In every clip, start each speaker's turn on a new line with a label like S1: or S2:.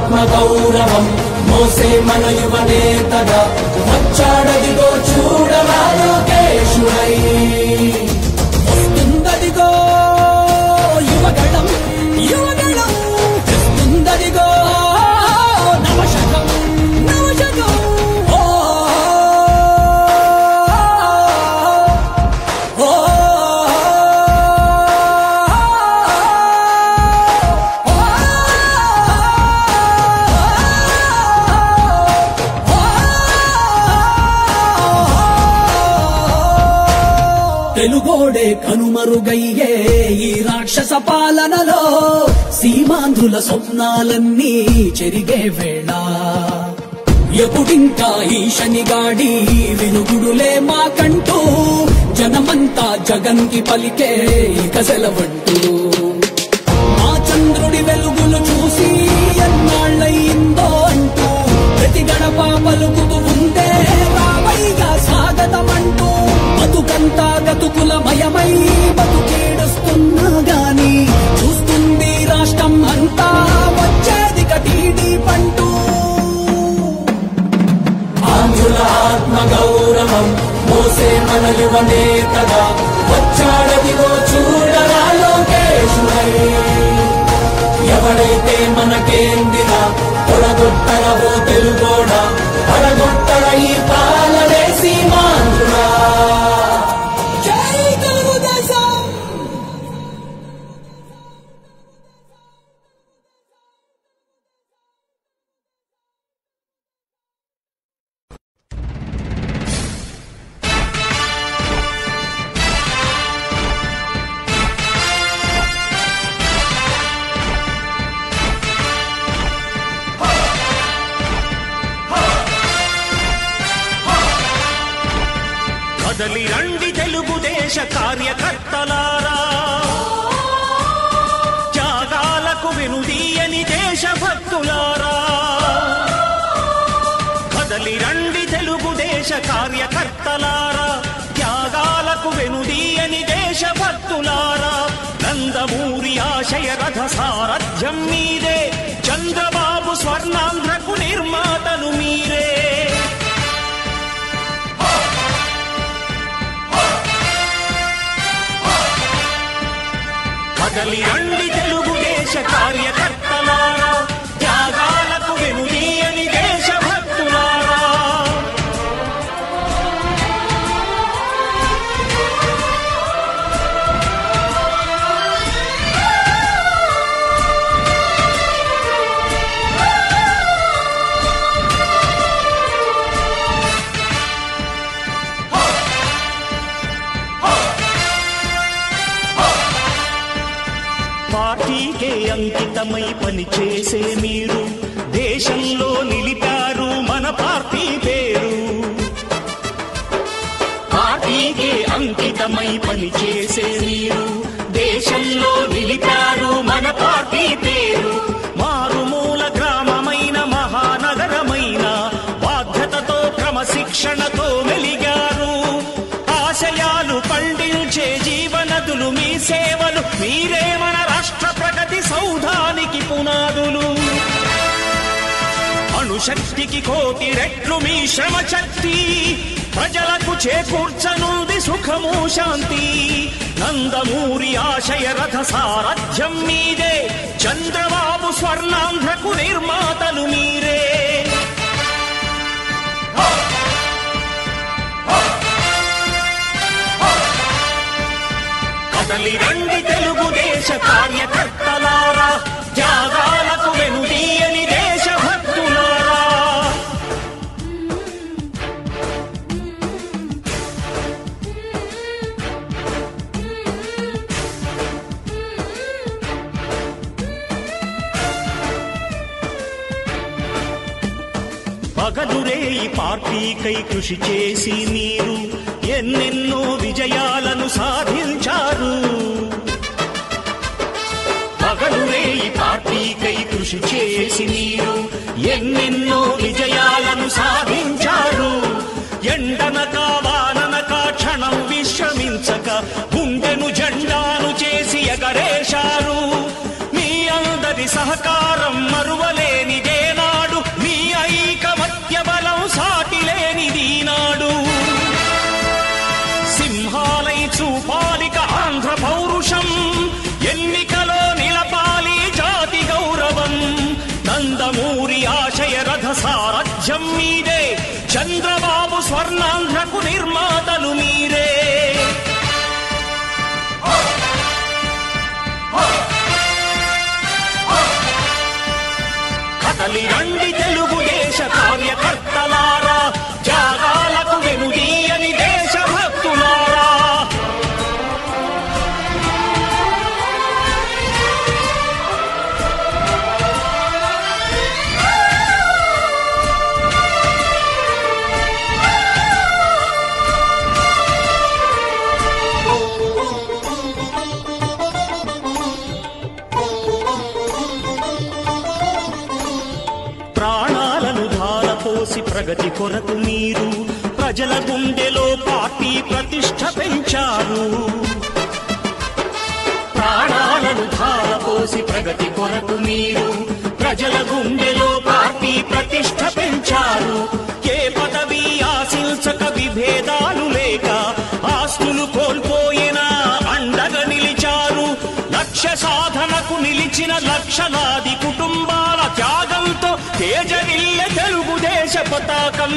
S1: ఆత్మ గౌరవం మోసే మన యువ నేతగా వచ్చాడదిగో చూడరా లోకేశుడై వస్తుందదిగో యువగళం యువగళం తెస్తుందదిగో నవశకం నవశకం ఓ ఓ తెలుగోడే కనుమరుగయ్యే ఈ రాక్షస పాలనలో సీమాంధ్రుల స్వప్నాలన్నీ చెరిగే వేళ ఎప్పుడింకా ఈ శనిగాడి వినుగుడులే మాకంటూ జనమంతా జగన్కి పలికే ఇక సెలవంటూ మా చంద్రుడి వెలుగులు చూసి ఎన్నాళ్ళయిందో అంటూ ప్రతి గడప పలుకుతూ ఉందే రావైగా స్వాగతమంటూ బతుకంతా గతుకుల మయమై బతుకేడుస్తున్నా గాని చూస్తుంది రాష్ట్రం అంతా వచ్చేది కటీడీ పంటూ ఆంధ్రుల ఆత్మ గౌరవం మోసే మన యువ నేతగా వచ్చాడదిగో చూడరా లోకేశుడై ఎవడైతే మనకేందిరా తొడగొట్టడవో తెలుగోడా పడగొట్టడ ఈ పాలనే సీమాంధ్రుడా జై తెలుగుదేశం
S2: కదలి రండి తెలుగుదేశ కార్యకర్తలారా త్యాగాలకు వెనుదీయని దేశభక్తులారా కదలి రండి తెలుగుదేశ కార్యకర్తలారా త్యాగాలకు వెనుదీయని దేశభక్తులారా నందమూరి ఆశయ రథ సారథ్యం మీరే చంద్రబాబు స్వర్ణాంధ్రకు నిర్మాతలు మీరే కదలి రండి తెలుగుదేశ కార్యకర్తలారా త్యాగాలకు వెనుదీయని దేశభక్తులారా పార్టీకే అంకితమై పనిచేసే మీరు దేశంలో నిలిపారు మన పార్టీ పేరు పార్టీకే అంకితమై పనిచేసే మీరు దేశంలో నిలిపారు మన పార్టీ పేరు మారుమూల గ్రామమైన మహానగరమైన బాధ్యతతో క్రమశిక్షణతో మెలిగారు ఆశయాలు పండించే జీవనదులు మీ సేవలు మీరే మన రాష్ట్ర ప్రగతి సౌధానికి పునాదులు అణుశక్తికి కోటి రెట్లు మీ శ్రమ శక్తి ప్రజలకు చేకూర్చనుంది సుఖము శాంతి నందమూరి ఆశయ రథ సారథ్యం మీదే చంద్రబాబు స్వర్ణాంధ్రకు నిర్మాతలు మీరే కదలి రండి తెలుగుదేశ కార్యకర్తలారా త్యాగాలకు వెనుదీయని దేశభక్తులారా పగలురే ఈ పార్టీకై కృషి చేసి మీరు ఎన్నెన్నో విజయాలను సాధించారు పగలురే ఈ పార్టీకై కృషి చేసి మీరు ఎన్నెన్నో విజయాలను సాధించారు ఎండనక వాననక క్షణం విశ్రమించక గుండెను జెండాను చేసి ఎగరేశారు మీ అందరి సహకారం మరువలేనిదే సారథ్యం మీదే చంద్రబాబు స్వర్ణాంధ్రకు నిర్మాతలు మీరే కదలి రండి తెలుగుదేశ కార్యకర్తలారా త్యాగాలకు వెనుదీయని దేశభక్తులారా ప్రాణాలను ధారపోసి ప్రగతి కొరకు మీరు ప్రజల గుండెలో పార్టీ ప్రతిష్ట పెంచారు ప్రాణాలను ధారపోసి ప్రగతి కొరకు మీరు ప్రజల గుండెలో పార్టీ ప్రతిష్ట పెంచారు ఏ పదవి ఆశించక విభేదాలు లేక ఆస్తులు కోల్పోయినా అండగా నిలిచారు లక్ష్య సాధనకు నిలిచిన లక్షలాది కుటుంబాల త్యాగంతో తేజరిల్లె తెలుగుదేశ పతాకం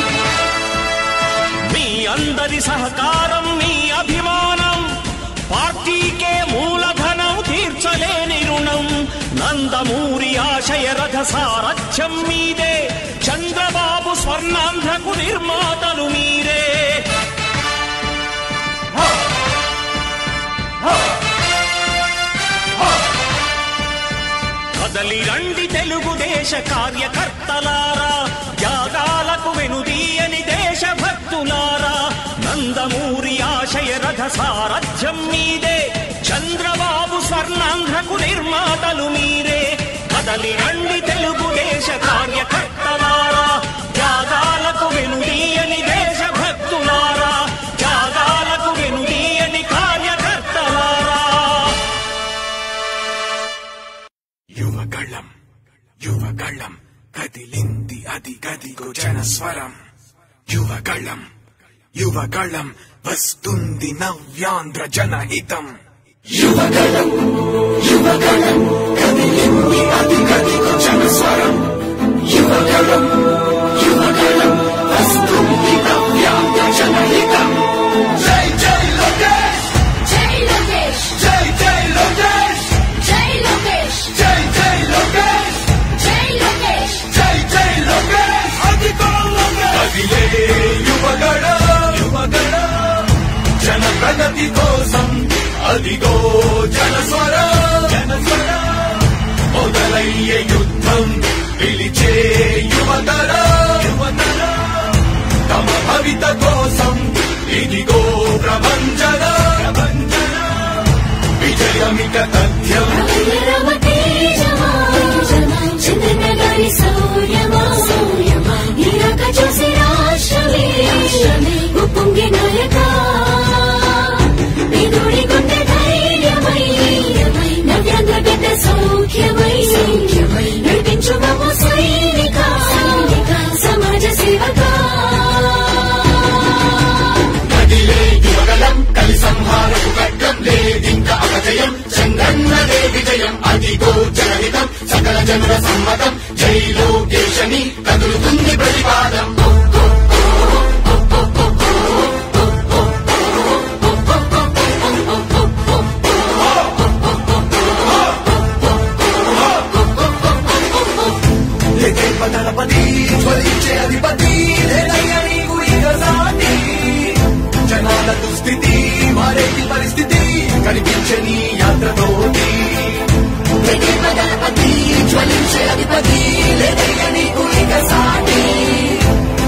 S2: మీ అందరి సహకారం మీ అభిమానం పార్టీకే మూలధనం తీర్చలేని రుణం నందమూరి ఆశయ రథ సారథ్యం మీదే చంద్రబాబు స్వర్ణాంధ్రకు నిర్మాతలు మీరే కదలి రండి తెలుగుదేశ కార్యకర్తలారా త్యాగాలకు వెనుదీయని దేశభక్తులారా నందమూరి ఆశయ రథ సారథ్యం మీదే చంద్రబాబు స్వర్ణాంధ్రకు నిర్మాతలు మీరే కదలి రండి తెలుగుదేశ కార్యకర్తలారా త్యాగాలకు వెనుదీయని దేశభక్తులారా త్యాగాలకు వెనుదీయని కార్యకర్తలారా
S3: యువగళం యువగళం కదిలింది అది గదిగో జనస్వరం యువగళం యువగళం వస్తుంది నవ్యాంధ్ర జనహితం యువగళం యువగళం కదిలింది అది గదిగో జనస్వరం యువగళం యువగళం వస్తుంది నవ్యాంధ్ర జనహితం జై జై లోకేష్
S4: జై లోకేష్
S3: జై జై లోకేష్
S4: జై లోకేష్
S3: జై జై లోకేష్
S4: జై లోకేష్
S3: జై జై లోకేష్ అదిగో లోకేష్ అదిలే యువగడ యువగడ జన ప్రగతి కోసం అదిగో జనస్వర జనస్వర మొదలయ్యే యుద్ధం పిలిచే యువతర యువతర తమ భవిత కోసం ఇదిగో ప్రభంజన ప్రభంజన విజయమిక తథ్యం
S4: రమ తేజమా చంద్రనగరి సౌర్యమా సౌర్యమా ఇరక చూసి రాష్ట్రమే ఉప్పొంగి నాయక విదుడి గుండె ధైర్యమై నవ్యాంధ్ర గడ్డ సౌఖ్యమై సౌఖ్యమై నడిపించు బాబు సైనిక సైనిక సమాజ సేవకా
S3: నదిలే యువగలం కలి సంహారపు ఖడ్గం లేదింక అపజయం చంద్రన్నదే విజయం అదిగో జనహితం సకల జనుల సమ్మతం జై లోకేశని కదులుతుంది ప్రతిపాదం లేదేవ దళపతి జ్వలించే అధిపతి లేదయ్య నీకు ఇక సాటి జనాల దుస్థితి మారేటి పరిస్థితి కనిపించని యాత్రతోటి లేదేవ దళపతి జ్వలించే అధిపతి లేదయ్య నీకు ఇక సాటి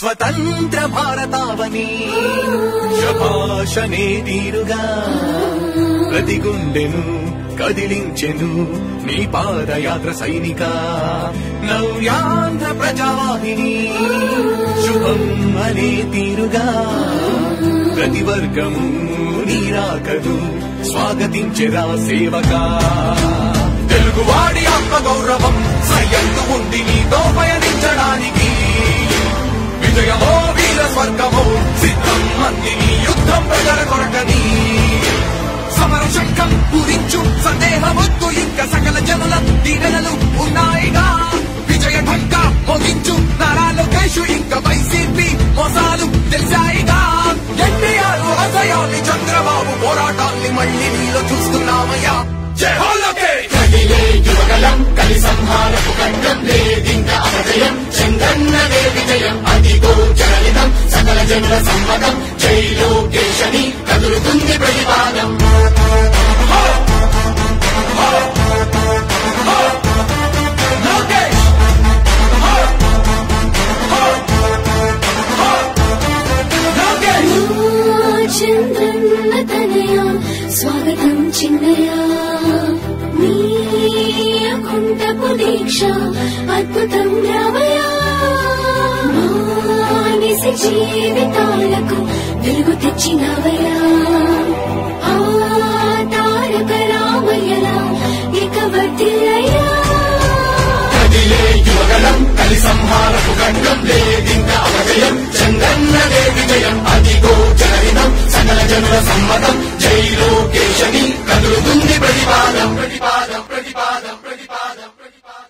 S3: స్వతంత్ర భారతావని శభాషనే తీరుగా ప్రతి గుండెను కదిలించెను నీ పాదయాత్ర సైనిక నవ్యాంధ్ర ప్రజావాహిని శుభం అనే తీరుగా ప్రతి వర్గము నీరాకను స్వాగతించెరా సేవకా తెలుగువాడి ఆత్మ గౌరవం సయ్యందు ఉంది నీతో పయనించడానికి విజయమో వీర స్వర్గమో సిద్ధం మందిని యుద్ధం ప్రజల కొరకని సమర శంఖం పూరించు సందేహమొద్దు ఇంకా సకల జనుల దీవెనలు ఉన్నాయిగా విజయ ఢంకా మోగించు నారా లోకేష్ ఇంకా వైసీపీ మోసాలు తెలిసాయిగా ఎన్టీఆర్ ఆశయాల్ని చంద్రబాబు పోరాటాల్ని మళ్ళీ నీలో చూస్తున్నామయ్యా జై హో లోకేష్
S1: కదిలే యువగలం కలి సంహారపు ఖండం లేదింక అపజయం చందన్నదే విజయం అదిగో జనలితం సకల జనుల సమ్మతం జై లోకేశని కదులుతుంది ప్రతిపాదం
S3: లోకేష్ లోకేష్
S4: చంద్రన్న తనయ స్వాగతం చిన్నయ నీకుంటపు దీక్ష అద్భుతం రామయ మానిసి జీవితాలకు వెలుగు తెచ్చినవయా ఆ తారక రామయ్యలా ఇక వర్తిల్లయ్యా
S1: కదిలే యువగలం కలి సంహారపు ఖండం లేదింక అపజయం చందన్నదే విజయం అదిగో జనలితం సకల జనుల సమ్మతం జై లోకేశని కదులుతుంది ప్రతిపాదం ప్రతిపాదం ప్రతిపాదం ప్రతిపాదం ప్రతిపాదం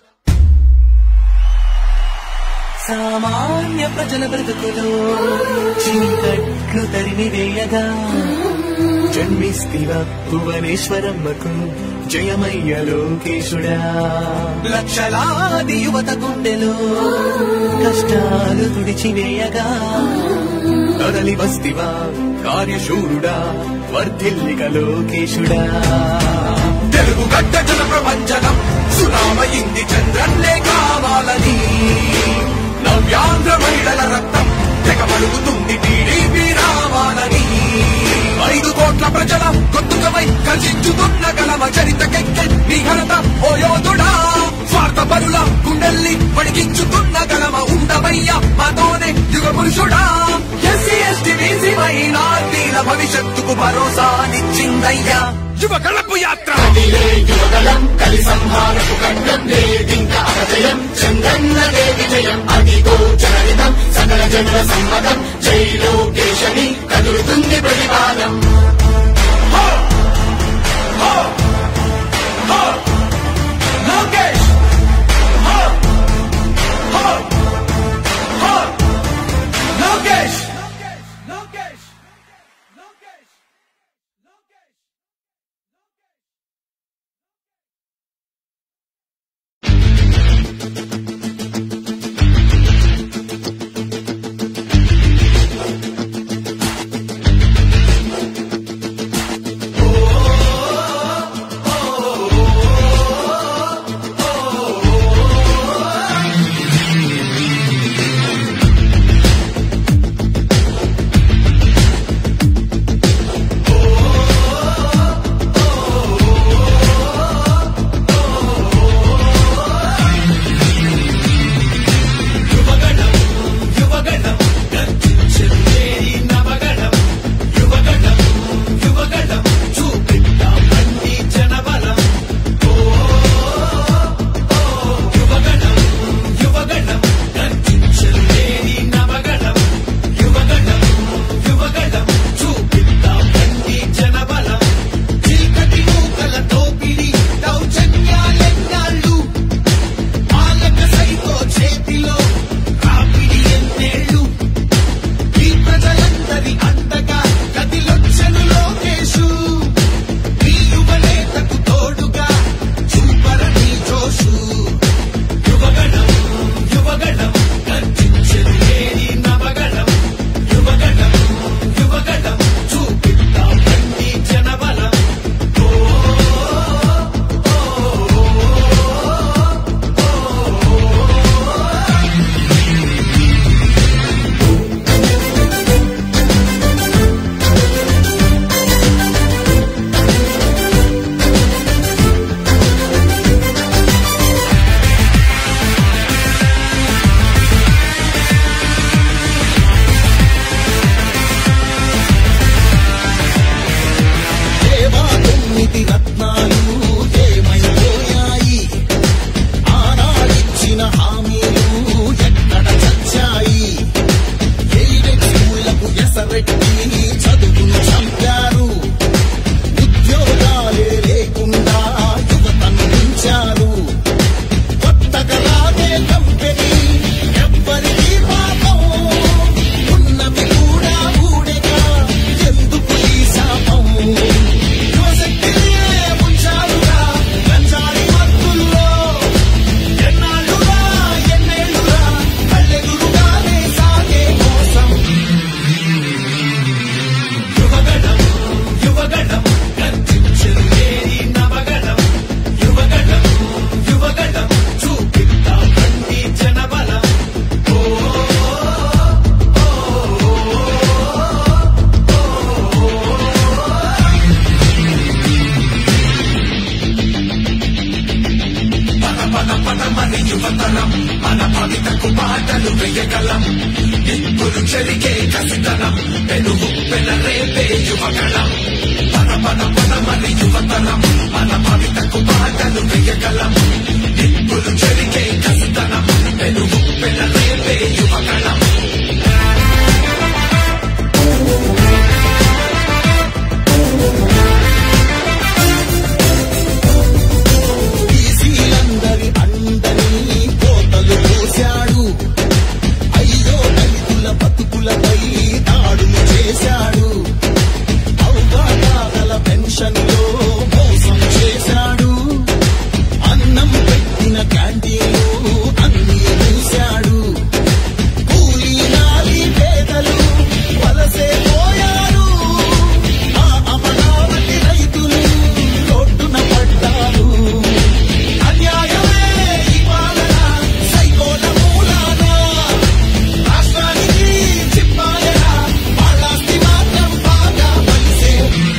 S3: సామాన్య ప్రజల బ్రతుకులో చీకట్లు తరిమివేయగా జన్మిస్తివ భువనేశ్వరమ్మకు జయమయ్య లోకేశుడా లక్షలాది యువత గుండెలో కష్టాలు తుడిచివేయగా కదలి వస్తివా కార్యశూరుడా వర్ధిల్లిక లోకేశుడా తెలుగు గడ్డ జన ప్రపంచనం సునామయింది చంద్రన్నే కావాలని నవ్యాంధ్ర మహిళల రక్తం తెగమలుగుతుంది టీడీపీ రావాలని ఐదు కోట్ల ప్రజల గొంతుకమై కర్షించుతున్న గలమ చరితకెక్కె నీ ఘనత ఓ యోధుడా స్వార్థ పరుల గుండెల్ని పడిగించుతున్న గలమ ఉండవయ్య మాతోనే యుగ పురుషుడా ఎస్సీ ఎస్టీ బీసీ మైనార్టీల భవిష్యత్తుకు భరోసానిచ్చిందయ్యా యువ గళపు యాత్ర
S1: కదిలే యువగలం కలి సంహారపు ఖండం లేదింక అపజయం చందన్నదే విజయం అదిగో జనలితం సకల జనుల సమ్మతం జై లోకేశని కదులుతుంది ప్రతిపాదం
S3: లోకేష్ లోకేష్ లోకేష్ లోకేష్
S1: ఓ
S3: పదమని యువతరం మన భవితకు బాటలు వేయగలం నిప్పులు చెరిగే కసితనం పెనుగు పెనరేపే యువగళం పద పద పదమని యువతరం మన భవితకు బాటలు వేయగలం నిప్పులు చెరిగే కసితనం పెనుగు పెనరేపే యువగళం
S5: బీసీలందరి అందని కోతలు పోశాడు అయ్యో దళితుల బతుకులపై దాడులు చేశాడు అవగాహన పెన్షన్లో మోసం చేశాడు అన్నం పెట్టిన క్యాంటీన్లు అన్ని మూశాడు కూలీ నాలి పేదలు వలసే పోయారు ఆ అమరావతి రైతులు రోడ్డున పడ్డారు అన్యాయమే ఈ పాలన సైకోల మూలాన రాష్ట్రానికి చెప్పాలనా వాళ్ళాస్తి మాత్రం బాగా కలిసే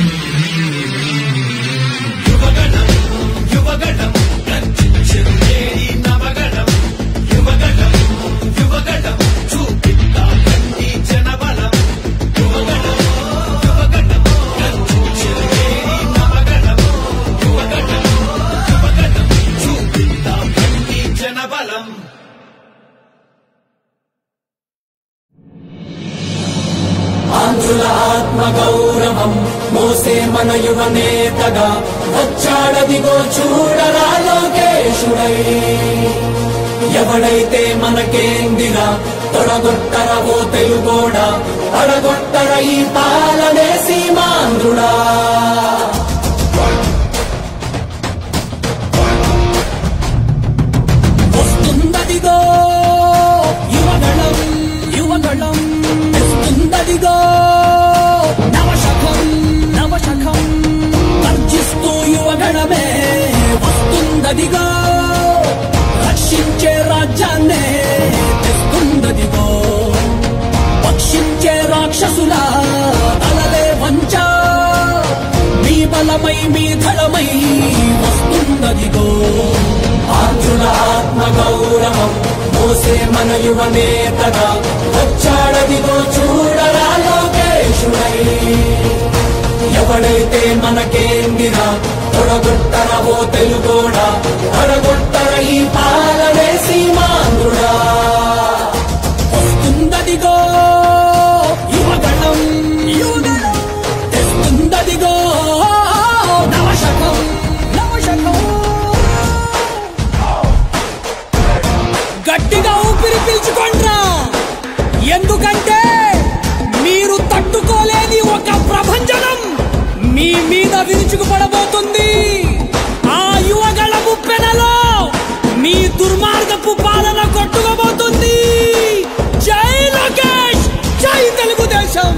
S5: యువగణం యువగణం రక్షించేది నవగణం యువగణం యువగణం చూపిద్దాం కంటి జనబలం యువగణం యువగణం రక్షించేది నవగణం యువగణం యువగణం చూపిద్దాం కంటి జనబలం
S3: ఆంధ్రుల ఆత్మ గౌరవం మోసే మన యువ నేతగా వచ్చాడదిగో చూడరా లోకేశుడై ఎవడైతే మనకేందిరా తొడగొట్టర ఓ తెలుగోడా అడగొట్టర ఈ పాలనే సీమాంధ్రుడా వస్తుందదిగో యువగళం యువగళం వస్తుందదిగో నవశకం నవశకం గర్జిస్తూ యువగణమే వస్తుందదిగో రక్షించే రాజ్యాన్నే తెస్తుందదిగో పక్షించే రాక్షసుల తలలే వంచ మీ బలమై మీ ధళమై వస్తుందదిగో ఆంధ్రుల ఆత్మ గౌరవం మోసే మన యువ నేతగా వచ్చాడదిగో చూడరా లోకేశుడై ఎవడైతే మనకేందిరా తొడగొట్టరవో తెలుగోడా తొడగొట్టర ఈ పాలనే సీమాంధ్రుడా వస్తుందదిగో యువగణం యువగణం తెస్తుందదిగో నవశకం నవశకం గట్టిగా ఊపిరి పీల్చుకోండ్రా ఎందుకంటే మీరు తట్టుకోలేని ఒక ప్రభంజనం మీ మీద విరుచుకుపడబోతుంది ఆ యువగళ ముప్పెనలో మీ దుర్మార్గపు పాలన కొట్టుకోబోతుంది జై లోకేష్ జై తెలుగుదేశం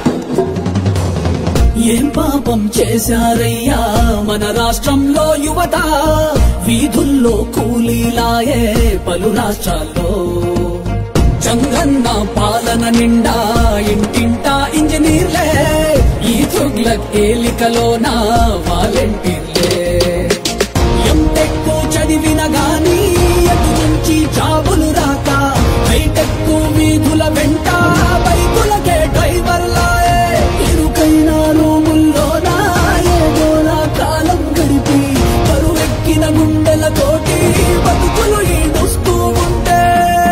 S3: ఏం పాపం చేశారయ్యా మన రాష్ట్రంలో యువత వీధుల్లో కూలీలాయే పలు రాష్ట్రాల్లో చంగన్న పాలన నిండా ఇంటింటా ఇంజనీర్లే ఈ తుగ్లక్ ఏలికలోన వాలంటీర్లే ఎంటెక్కు చదివిన గాని ఎటు నుంచి జాబులు రాక బయటెక్కు వీధుల వెంట బైకులకే డ్రైవర్లాయే ఇరుకైన రూముల్లోన ఏదోలా కాలం గడిపి కరువెక్కిన గుండెలతోటి బతుకులు ఈడుస్తూ ఉంటే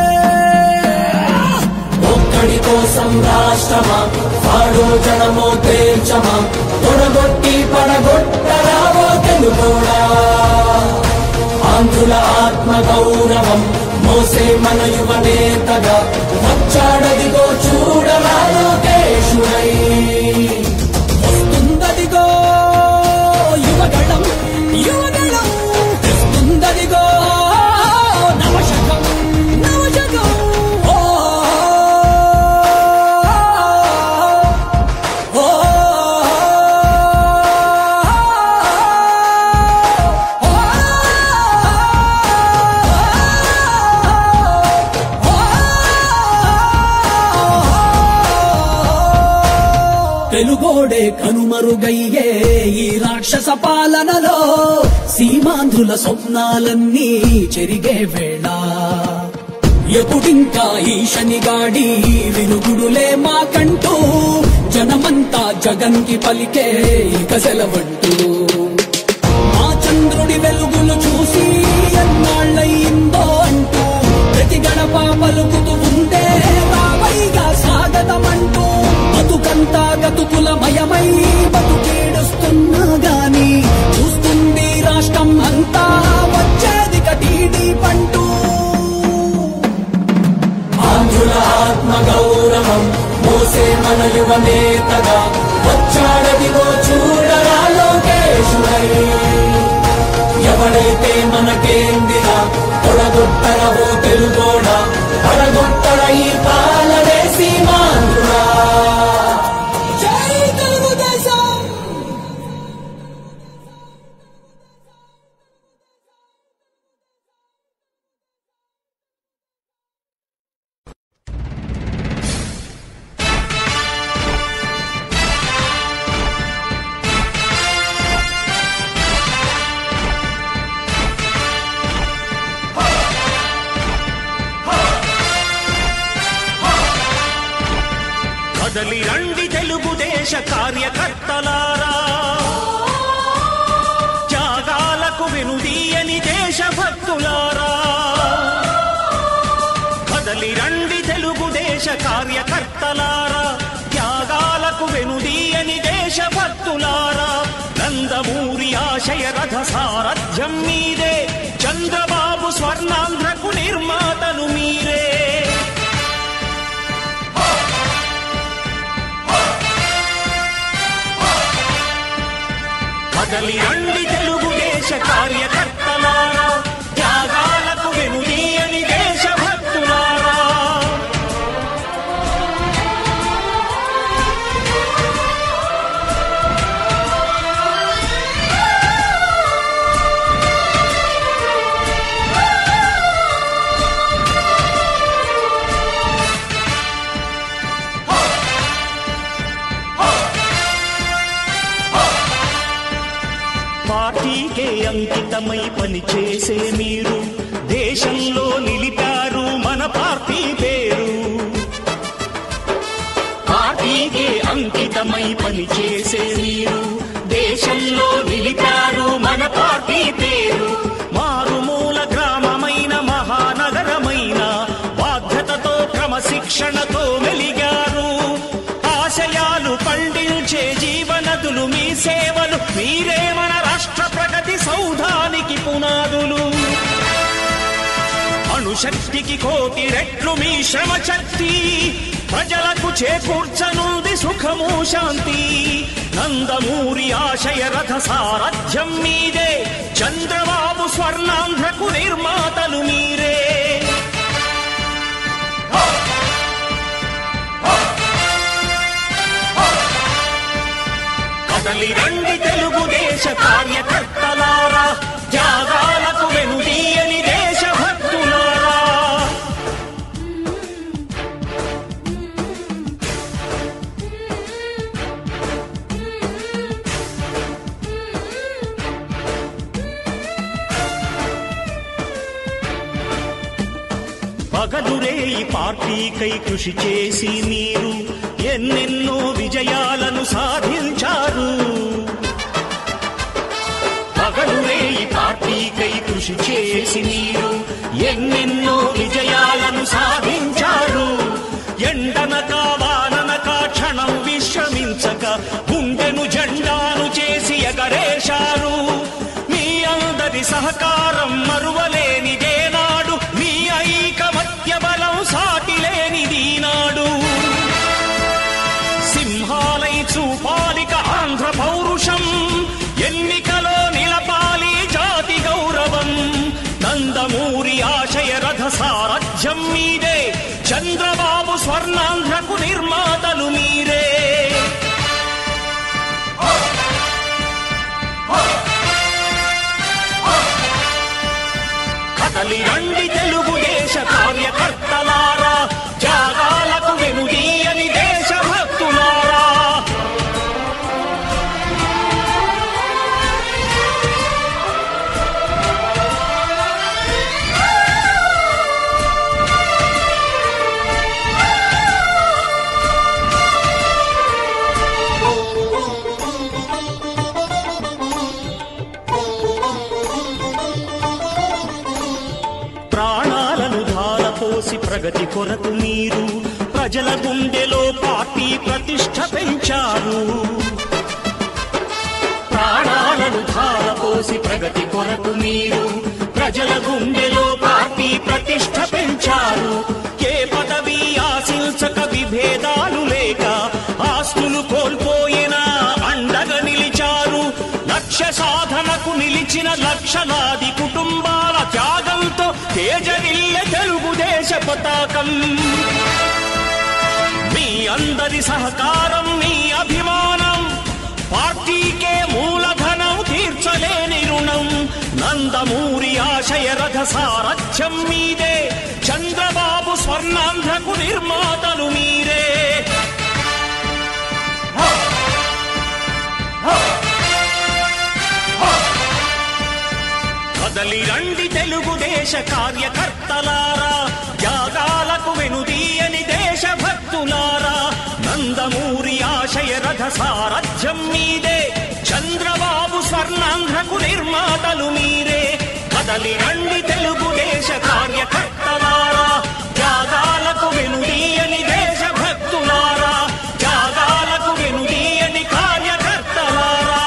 S3: ఒక్కడి కోసం రాష్ట్రమా వాడో జనమో తేల్చమా తొడగొట్టి పడగొట్టరావో తెలుగోడా ఆంధ్రుల ఆత్మ గౌరవం మోసే మన యువ నేతగా వచ్చాడదిగో చూడరా లోకేశుడై వస్తుందదిగో యువగణం యువగణం తెస్తుందదిగో నవశకం నవశకం ఓ ఓ ఓ తెలుగోడే కనుమరుగయ్యే ఈ రాక్షస పాలనలో సీమాంధ్రుల స్వప్నాలన్నీ చెరిగే వేళ ఎప్పుడింకా ఈ శనిగాడి విరుగుడులే మాకంటూ జనమంతా జగన్కి పలికే ఇక సెలవంటూ మా చంద్రుడి వెలుగులు చూసి ఎన్నాళ్ళయిందో అంటూ ప్రతి గడప పలుకుతూ ఉండే రావైగా స్వాగతమంటూ బతుకంతా గతుకులమయమై బతుకేడుస్తున్నా గాని చూస్తుంది రాష్ట్రం అంతా వచ్చేది కటీడీ పంటూ ఆంధ్రుల ఆత్మ గౌరవం మోసే మన యువ నేతగా వచ్చాడదిగో చూడరా లోకేశుడై ఎవడైతే మనకేందిరా తొడగొట్టరవో తెలుగోడా పడగొట్టర ఈ పాలనే సీమాంధ్రుడా జై తెలుగుదేశం
S2: కదలి రండి తెలుగుదేశ కార్యకర్తలారా త్యాగాలకు వెనుదీయని దేశభక్తులారా కదలి రండి తెలుగుదేశ కార్యకర్తలారా త్యాగాలకు వెనుదీయని దేశభక్తులారా నందమూరి ఆశయ రథ సారథ్యం మీదే చంద్రబాబు స్వర్ణాంధ్రకు నిర్మాతలు మీరే కదలి రండి తెలుగుదేశ కార్యకర్తలారా త్యాగాలకు వెనుదీయని దేశభక్తులారా పార్టీకే అంకితమై పనిచేసే మీరు దేశంలో నిలిపారు మన పార్టీ పేరు పార్టీకే అంకితమై పనిచేసే మీరు దేశంలో నిలిపారు మన పార్టీ పేరు మారుమూల గ్రామమైన మహానగరమైన బాధ్యతతో క్రమశిక్షణతో మెలిగారు ఆశయాలు పండించే జీవనదులు మీ సేవలు మీరే మన రాష్ట్ర ప్రగతి సౌధానికి పునాదులు అణుశక్తికి కోటి రెట్లు మీ శ్రమ శక్తి ప్రజలకు చేకూర్చనుంది సుఖము శాంతి నందమూరి ఆశయ రథ సారథ్యం మీదే చంద్రబాబు స్వర్ణాంధ్రకు నిర్మాతలు మీరే కదలి రండి తెలుగుదేశ కార్యకర్తలారా త్యాగాలకు వెనుదీయని దేశభక్తులారా పగలురే ఈ పార్టీకై కృషి చేసి మీరు ఎన్నెన్నో విజయాలను సాధించారు పగలురే ఈ పార్టీకై కృషి చేసి మీరు ఎన్నెన్నో విజయాలను సాధించారు ఎండనక వాననక క్షణం విశ్రమించక గుండెను జెండాను చేసి ఎగరేశారు మీ అందరి సహకారం మరువలేనిదే నాడు మీ ఐకమత్య బలం సాటిలేనిది నాడు సింహాలై చూపాలిక ఆంధ్ర పౌరుషం ఎన్నికలో నిలపాలి జాతి గౌరవం నందమూరి ఆశయ రథ సారథ్యం మీదే చంద్రబాబు స్వర్ణాంధ్రకు నిర్మాతలు మీరే కదలి రండి తెలుగుదేశ కార్యకర్తలారా త్యాగాలకు వెనుదీయని దేశభక్తులారా పోసి ప్రగతి కొరకు మీరు ప్రజల గుండెలో పార్టీ ప్రతిష్ట పెంచారు ప్రాణాలను ధారపోసి ప్రగతి కొరకు మీరు ప్రజల గుండెలో పార్టీ ప్రతిష్ట పెంచారు ఏ పదవి ఆశించక విభేదాలు లేక ఆస్తులు కోల్పోయినా అండగా నిలిచారు లక్ష్య సాధనకు నిలిచిన లక్షలాది కుటుంబాల త్యాగంతో తేజరిల్లె తెలుగుదేశ పతాకం మీ అందరి సహకారం మీ అభిమానం పార్టీకే మూలధనం తీర్చలేని రుణం నందమూరి ఆశయ రథ సారథ్యం మీదే చంద్రబాబు స్వర్ణాంధ్రకు నిర్మాతలు మీరే కదలి రండి తెలుగుదేశ కార్యకర్తలారా త్యాగాలకు వెనుదీయని దేశభక్తులారా నందమూరి ఆశయ రథ సారథ్యం మీదే చంద్రబాబు స్వర్ణాంధ్రకు నిర్మాతలు మీరే కదలి రండి తెలుగుదేశ కార్యకర్తలారా త్యాగాలకు వెనుదీయని దేశభక్తులారా త్యాగాలకు వెనుదీయని కార్యకర్తలారా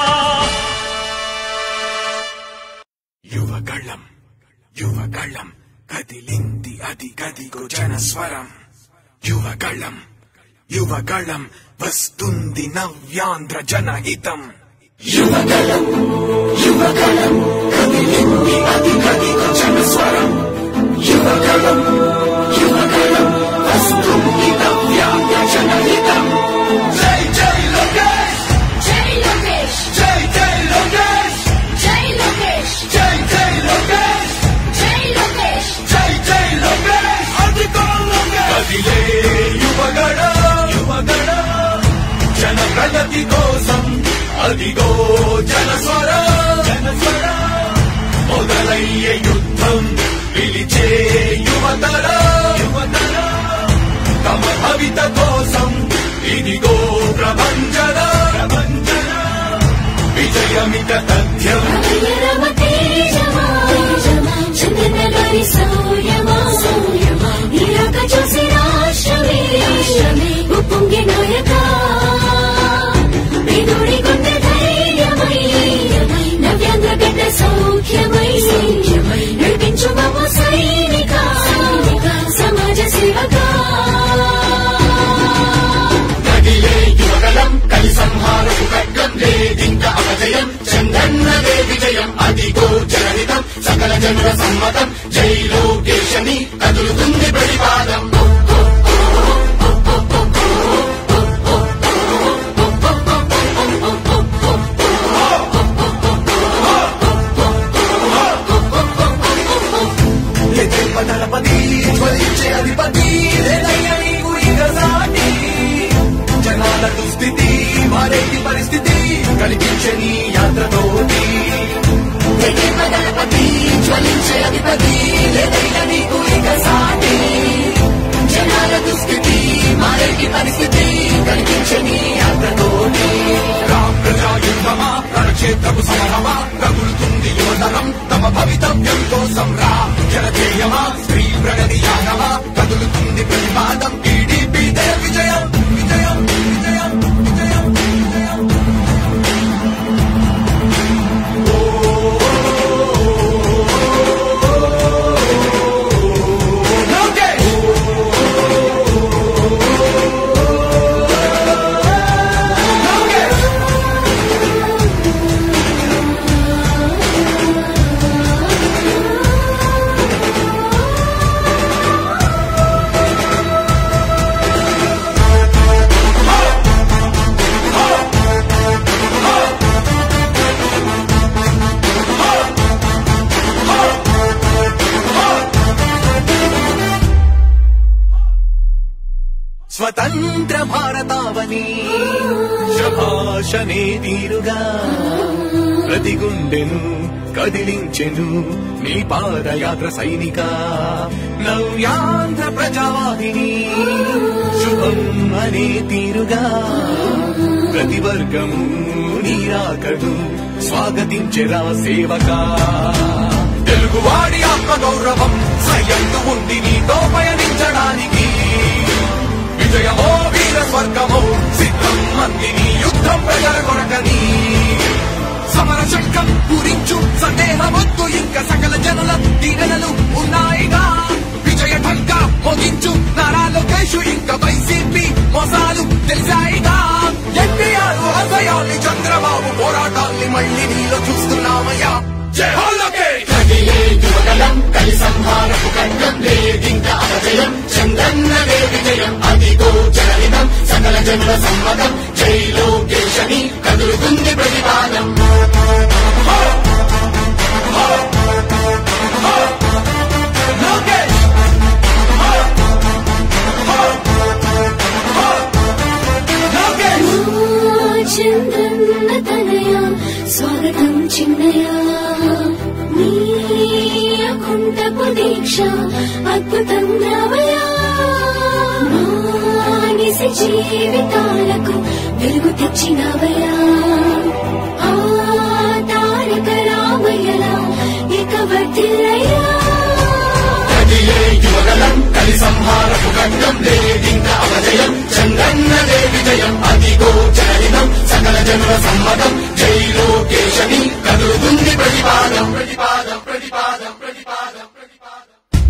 S5: యువగళం యువగళం కదిలింది అది గదిగో జనస్వరం యువగళం యువగళం వస్తుంది నవ్యాంధ్ర జనహితం యువగళం యువగళం కదిలింది అది గదిగో జనస్వరం యువగళం యువగళం వస్తుంది నవ్యాంధ్ర జనహితం జై జై లోకేష్
S4: జై లోకేష్
S5: జై జై లోకేష్
S4: జై లోకేష్
S5: జై జై లోకేష్
S4: జై లోకేష్
S5: జై జై లోకేష్ అధికారులకే కదిలే యువగడ యువగడ జన ప్రగతి కోసం అదిగో జనస్వర జనస్వర మొదలయ్యే యుద్ధం పిలిచే యువతర యువతర తమ భవిత కోసం ఇదిగో ప్రభంజన ప్రభంజన విజయమిక తథ్యం
S4: రమ తేజమా చందనగారి సౌర్యమా సౌర్యమా నీరాక చూసి రాష్ట్రమే రాష్ట్రమే ఉప్పొంగి నాయక పేదోడి గుండె ధైర్యమై నవ్యాంధ్ర గడ్డ సౌఖ్యమై సౌఖ్యమై నడిపించు బాబు సైనిక సైనిక సమాజ సేవకా
S1: కదిలే యువగలం కలి సంహారపు ఖడ్గం లేదింక అపజయం చందన్నదే విజయం అదిగో జనహితం సకల జనుల సమ్మతం జై లోకేశని కదులుతుంది ప్రతిపాదం
S5: దళపతి జ్వలించే అధిపతి లేదయ్యా నీకు ఇక సాటి జనాల దుస్థితి మారేటి పరిస్థితి కనిపించే నీ యాత్రతోటి
S4: దళపతి జ్వలించే అధిపతి లేదైనా నీకు ఇక సాటి జనాల దుస్థితి మారేటి పరిస్థితి కనిపించని యాత్రతోటి
S5: రామ్ ప్రజా యుద్ధమా రణక్షేత్రపు సమరమా రగులుతుంది యువతరం తమ భవితవ్యం కోసం రా జనజేయమా స్త్రీ ప్రగతి యాగమా కదులుతుంది ప్రతిపాదం టీడీపీ విజయం విజయం విజయం విజయం విజయం లోకేష్ లోకేష్ స్వతంత్ర భారతావని శభాషనే తీరుగా ప్రతి గుండెను కదిలించెను నీ పాదయాత్ర సైనిక నవ్యాంధ్ర ప్రజావాహిని శుభం అనే తీరుగా ప్రతి వర్గము నీరాకడు స్వాగతించెరా సేవకా తెలుగువాడి ఆత్మ గౌరవం సయ్యందు ఉంది నీతో పయని మార్గం పూరించు సందేహమొద్దు ఇంకా సకల జనుల దీవెనలు ఉన్నాయిగా విజయ ఢంకా మోగించు నారా లోకేష్ ఇంకా వైసీపీ మోసాలు తెలిసాయిగా ఎన్టీఆర్ ఆశయాల్ని చంద్రబాబు పోరాటాల్ని మళ్ళీ నీలో చూస్తున్నామయ్యా జై హో లోకేష్
S1: కదిలే యువగలం కలి సంహారపు ఖండం లేదింక అపజయం చందన్నదే విజయం అదిగో జనహితం సకల జనుల సమ్మతం జై లోకేశని కదులుతుంది ప్రతిపాదం
S5: లోకేష్ లోకేష్
S6: చంద్రన్న తనయ స్వాగతం చిన్నయ నీ అకుంఠపు దీక్ష అద్భుతం రామయ మానిసి జీవితాలకు వెలుగు తెచ్చినవయా ఆ తారక రామయ్యలా ఇక వర్తిల్లయ్యా
S1: కదిలే యువగలం కలి సంహారపు ఖండం లేదింక అపజయం చందన్నదే విజయం అదిగో జనహితం సకల జనుల సమ్మతం జై లోకేశని కదులుతుంది ప్రతిపాదం ప్రతిపాదం ప్రతిపాదం ప్రతిపాదం ప్రతిపాదం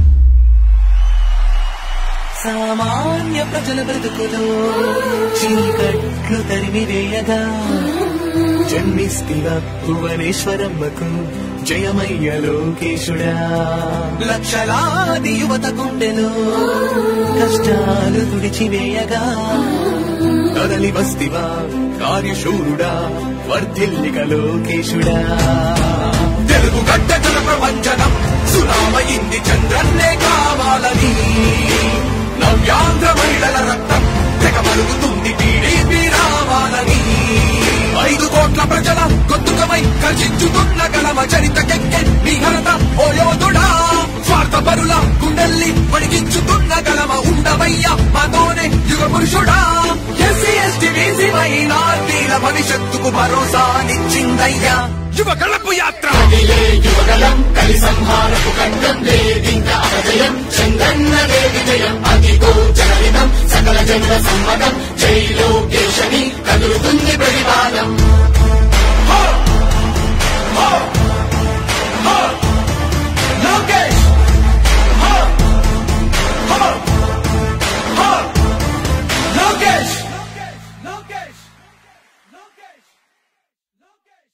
S5: సామాన్య ప్రజల బ్రతుకులో చీకట్లు తరిమివేయగా జన్మిస్తివ భువనేశ్వరమ్మకు జయమయ్య లోకేశుడా లక్షలాది యువత గుండెలో కష్టాలు తుడిచివేయగా కదలి వస్తివా కార్యశూరుడా వర్ధిల్లిక లోకేశుడా తెలుగు గడ్డ జన ప్రపంచనం సునామయింది చంద్రన్నే కావాలని నవ్యాంధ్ర మహిళల రక్తం తెగ మరుగుతుంది టీడీపీ రావాలని ఐదు కోట్ల ప్రజల గొంతుకమై కర్షించుతున్న గలమ చరితకెక్కె నీ ఘనత ఓ యోధుడా స్వార్థ పరుల గుండెల్ని వణికించుతున్న గలమ ఉండవయ్య మాతోనే యుగ పురుషుడా ఎస్సీ ఎస్టీ బీసీ మైనార్టీల భవిష్యత్తుకు భరోసానిచ్చిందయ్యా యువ గళపు యాత్ర
S1: కదిలే యువగలం కలి సంహారపు ఖండం లేదింక అపజయం చందన్నదే విజయం అదిగో జనహితం సకల జనుల సమ్మతం జై లోకేశని కదులుతుంది ప్రతిపాదం
S5: లోకేష్ హో! హో! హో! లోకేష్ లోకేష్ లోకేష్ లోకేష్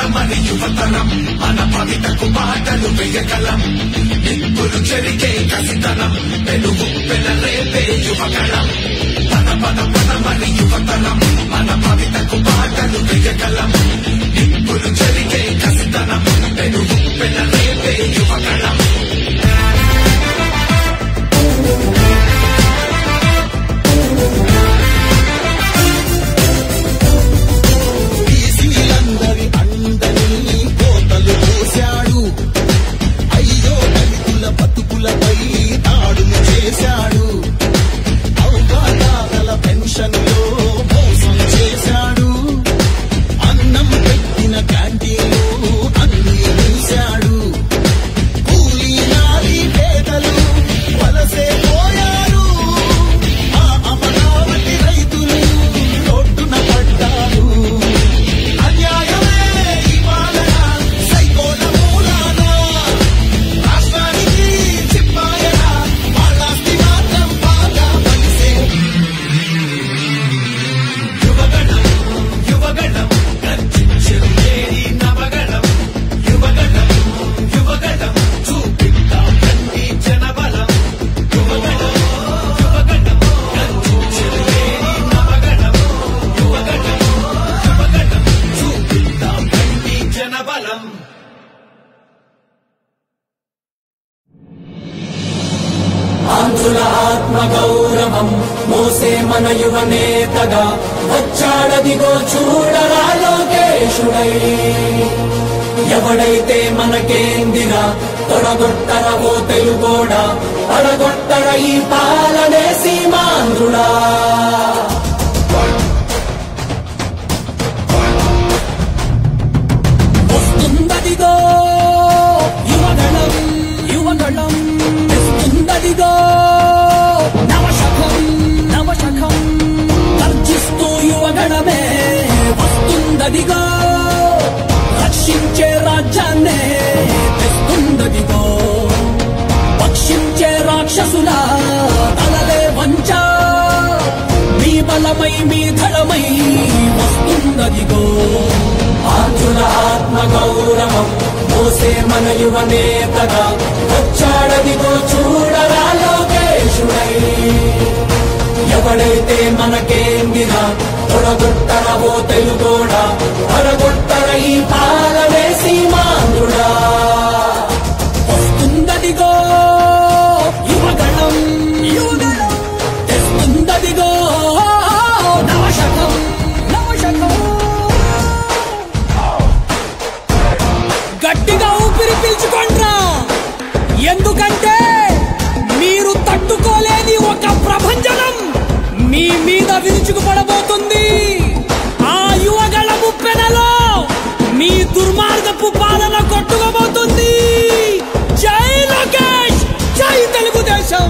S5: మరి యువతరం మన భవితకు బాటలు వేయగలం నిప్పులు చెరిగే కసితనం వెలుగు వెలరేపే యువగళం పద పద పద మరి యువతరం మన భవితకు బాటలు వేయగలం నిప్పులు చెరిగే కసితనం వెలుగు వెలరేపే యువగళం
S7: బీసీలందరి అందని కోతలు పోశాడు అయ్యో దళితుల బతుకులపై దాడులు చేశాడు అవగాహన పెన్షన్లో మోసం చేశాడు అన్నం పెట్టిన క్యాంటీన్లు అన్ని మూశాడు కూలీ నాలి పేదలు వలసే పోయారు ఆ అమరావతి రైతులు రోడ్డున పడ్డారు అన్యాయమే ఇవాళ సైకోల మూలాన రాష్ట్రానికి చెప్పాయన వాళ్ళాస్తి మాత్రం బాగా పలిసే
S5: యువగణం యువగణం గర్జించేది నవగణం యువగణం యువగణం చూపిద్దాం కంటి జనబలం యువగణం యువగణం గర్జించేది నవగణం యువగణం యువగణం చూపిద్దాం కంటి జనబలం
S3: ఆంధ్రుల ఆత్మ గౌరవం మోసే మన యువ నేతగా వచ్చాడదిగో చూడరా లోకేశుడై ఎవడైతే మనకేందిరా తొడగొట్టరవో తెలుగోడా పడగొట్టర ఈ పాలనే సీమాంధ్రుడా వస్తుందదిగో యువగణం యువగణం వస్తుందదిగో నవశకం నవశకం గర్జిస్తూ యువగణమే వస్తుందదిగో రక్షించే రాజ్యాన్నే తెస్తుందదిగో పక్షించే రాక్షసుల తలలే వంచ మీ బలమై మీ ధడమై వస్తుందదిగో ఆంధ్రుల ఆత్మ గౌరవం మోసే మన యువ నేతగా వచ్చాడదిగో చూడరా లోకేశుడై ఎవడైతే మనకేందినా తొడగొట్టరవో తెలుగోడా తొడగొట్టర ఈ పాలనే సీమాంధ్రుడా వస్తుందదిగో యువగణం యువగణం తెస్తుందదిగో నవశకం నవశకం గట్టిగా ఊపిరి పీల్చుకోండ్రా ఎందుకంటే మీరు తట్టుకోలేని ఒక ప్రభంజనం మీ మీద విరుచుకుపడబోతుంది ఆ యువగల ముప్పెనలో మీ దుర్మార్గపు పాలన కొట్టుకోబోతుంది జై లోకేష్ జై తెలుగుదేశం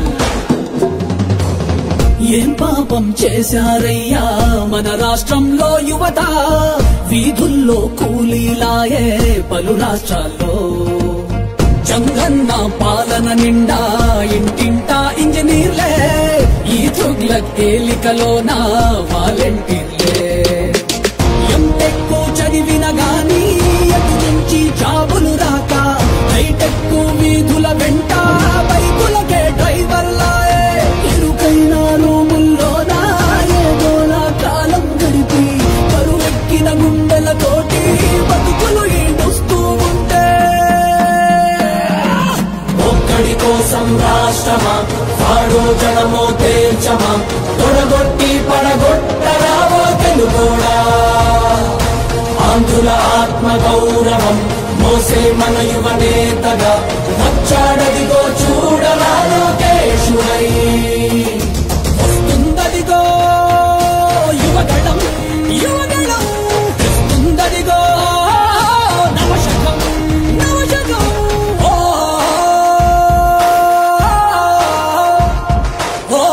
S3: ఏం పాపం చేశారయ్యా మన రాష్ట్రంలో యువత వీధుల్లో కూలీలాయే పలు రాష్ట్రాల్లో జంగన్న పాలన నిండా ఇంటింటా ఇంజనీర్లే ఈ తుగ్లక్ ఏలికలోన వాలంటీర్లే ఎంటెక్ చదివిన గాని ఎటు నుంచి జాబులు రాక హైటెక్ వీధుల వెంట బైకులకే డ్రైవర్లాయే ఇరుకైన రూముల్లోనా ఏదోలా కాలం గడిపి కరువెక్కిన గుండెలతోటి బతుకులు ఈడుస్తూ ఉంటే ఒక్కడి కోసం రాష్ట్రమా వాడో జనమో తేల్చమా తొడగొట్టి పడగొట్టరావో తెలుగోడా ఆంధ్రుల ఆత్మ గౌరవం మోసే మన యువ నేతగా వచ్చాడదిగో చూడరా లోకేశుడై వస్తుందదిగో యువగణం యువగణం తెస్తుందదిగో నవశకం నవశకం ఓ ఓ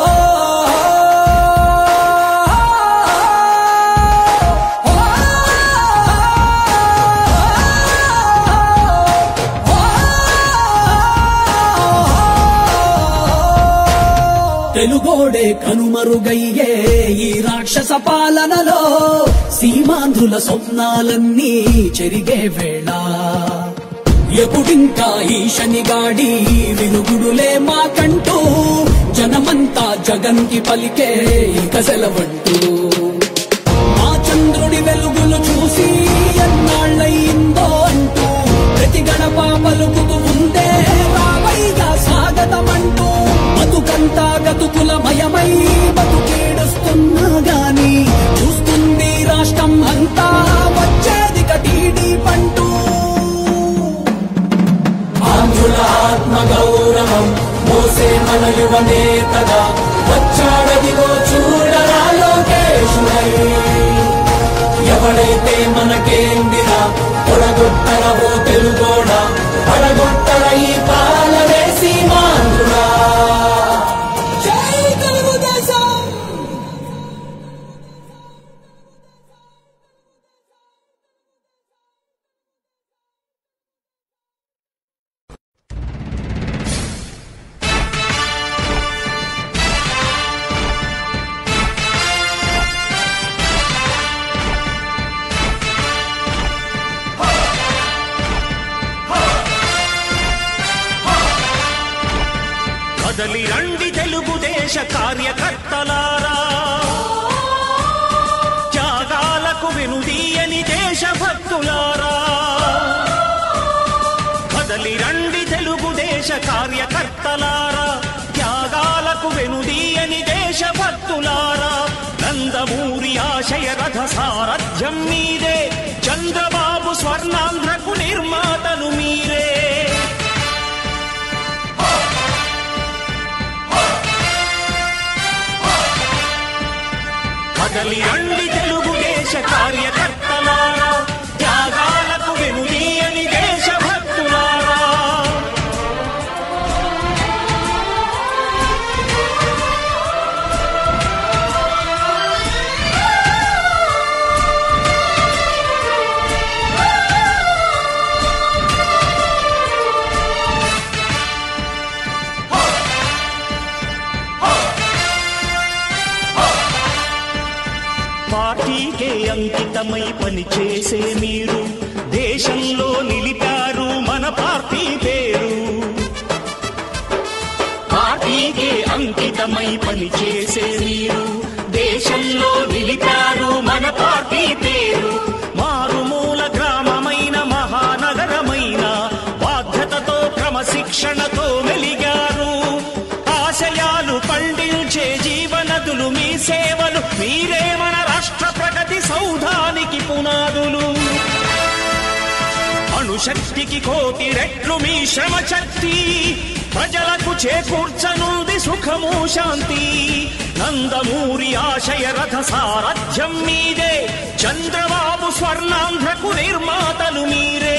S3: తెలుగోడే కనుమరుగయ్యే ఈ రాక్షస పాలనలో సీమాంధ్రుల స్వప్నాలన్నీ చెరిగే వేళ ఎప్పుడింకా ఈ శనిగాడి వినుగుడులే మాకంటూ జనమంతా జగన్కి పలికే ఇక సెలవంటూ మా చంద్రుడి వెలుగులు చూసి ఎన్నాళ్ళయిందో అంటూ ప్రతి గడప పలుకుతూ ఉందే రావైగా స్వాగతమంటూ బతుకంతా గతుకుల మయమై బతుకేడుస్తున్నా గాని చూస్తుంది రాష్ట్రం అంతా వచ్చేది కటీడీ పంటూ ఆంధ్రుల ఆత్మ గౌరవం మోసే మన యువ నేతగా వచ్చాడదిగో చూడరా లోకేశుడై ఎవడైతే మనకేందిరా పొడగొట్టరవో తెలుగోడా పడగొట్టర ఈ పాలవేసి మాంధ్రుడా జై తెలుగుదేశం
S2: కదలి రండి తెలుగుదేశ కార్యకర్తలారా త్యాగాలకు వెనుదీయని దేశభక్తులారా కదలి రండి తెలుగుదేశ కార్యకర్తలారా త్యాగాలకు వెనుదీయని దేశభక్తులారా నందమూరి ఆశయ రథ సారథ్యం మీదే చంద్రబాబు స్వర్ణాంధ్రకు నిర్మాతలు మీరే కదలి రండి తెలుగుదేశ కార్యకర్తలారా త్యాగాలకు వెనుదీయని దేశభక్తులారా పార్టీకే అంకితమై పనిచేసే మీరు దేశంలో నిలిపారు మన పార్టీ పేరు పార్టీకే అంకితమై పనిచేసే మీరు దేశంలో నిలిపారు మన పార్టీ పేరు మారుమూల గ్రామమైన మహానగరమైన బాధ్యతతో క్రమశిక్షణతో మెలిగారు ఆశయాలు పండించే జీవనదులు మీ సేవలు మీరే మన రాష్ట్ర ప్రగతి సౌధానికి పునాదులు అణుశక్తికి కోటి రెట్లు మీ శ్రమ శక్తి ప్రజలకు చేకూర్చనుంది సుఖము శాంతి నందమూరి ఆశయ రథ సారథ్యం మీదే చంద్రబాబు స్వర్ణాంధ్రకు నిర్మాతలు మీరే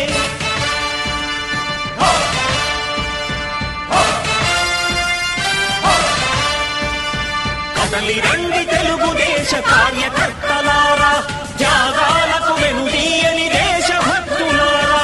S2: కదలి రండి తెలుగుదేశ కార్యకర్తలారా త్యాగాలకు వెనుదీయని దేశభక్తులారా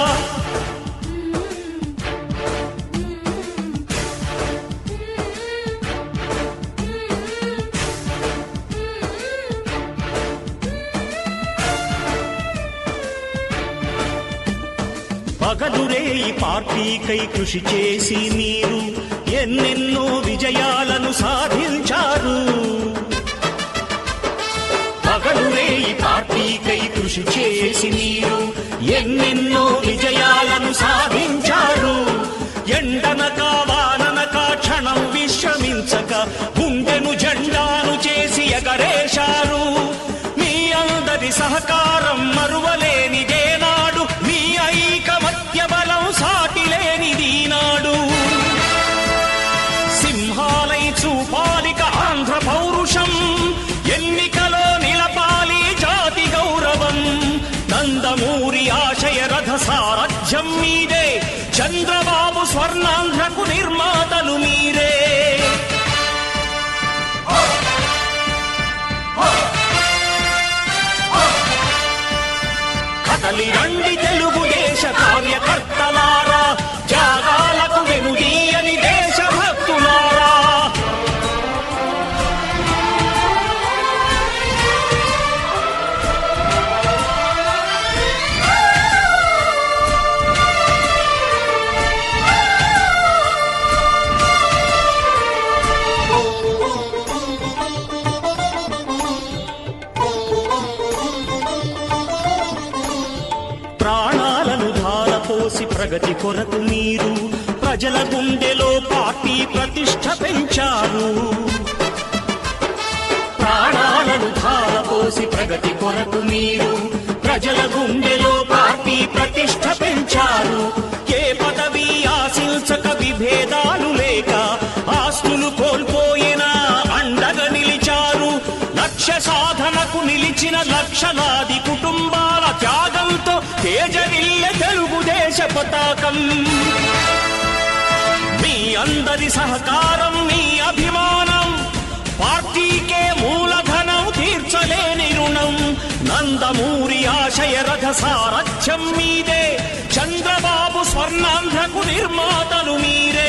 S2: పగలురే ఈ పార్టీకై కృషి చేసి మీరు ఎన్నెన్నో విజయాలను సాధించారు పగలురే ఈ పార్టీకై కృషి చేసి మీరు ఎన్నెన్నో విజయాలను సాధించారు ఎండనక వాననక క్షణం విశ్రమించక గుండెను జెండాను చేసి ఎగరేశారు మీ అందరి సహకారం మరువలేనిదే నాడు మీ ఐకమత్య బలం సాటిలేనిది నాడు సింహాలై చూపాలిక ఆంధ్ర పౌరుషం ఎన్నికలో నిలపాలి జాతి గౌరవం నందమూరి ఆశయ రథ సారథ్యం మీదే చంద్రబాబు స్వర్ణాంధ్రకు నిర్మాతలు మీరే కదలి రండి తెలుగుదేశ కార్యకర్తలారా త్యాగాలకు వెనుదీయని దేశభక్తులారా పోసి ప్రగతి కొరకు మీరు ప్రజల గుండెలో పార్టీ ప్రతిష్ట పెంచారు ప్రాణాలను ధారపోసి ప్రగతి కొరకు మీరు ప్రజల గుండెలో పార్టీ ప్రతిష్ట పెంచారు ఏ పదవి ఆశించక విభేదాలు లేక ఆస్తులు కోల్పోయినా అండగా నిలిచారు లక్ష్య సాధనకు నిలిచిన లక్షలాది కుటుంబాల త్యాగంతో తేజరిల్లె తెలుగుదేశ పతాకం మీ అందరి సహకారం మీ అభిమానం పార్టీకే మూలధనం తీర్చలేని రుణం నందమూరి ఆశయ రథ సారథ్యం మీదే చంద్రబాబు స్వర్ణాంధ్రకు నిర్మాతలు మీరే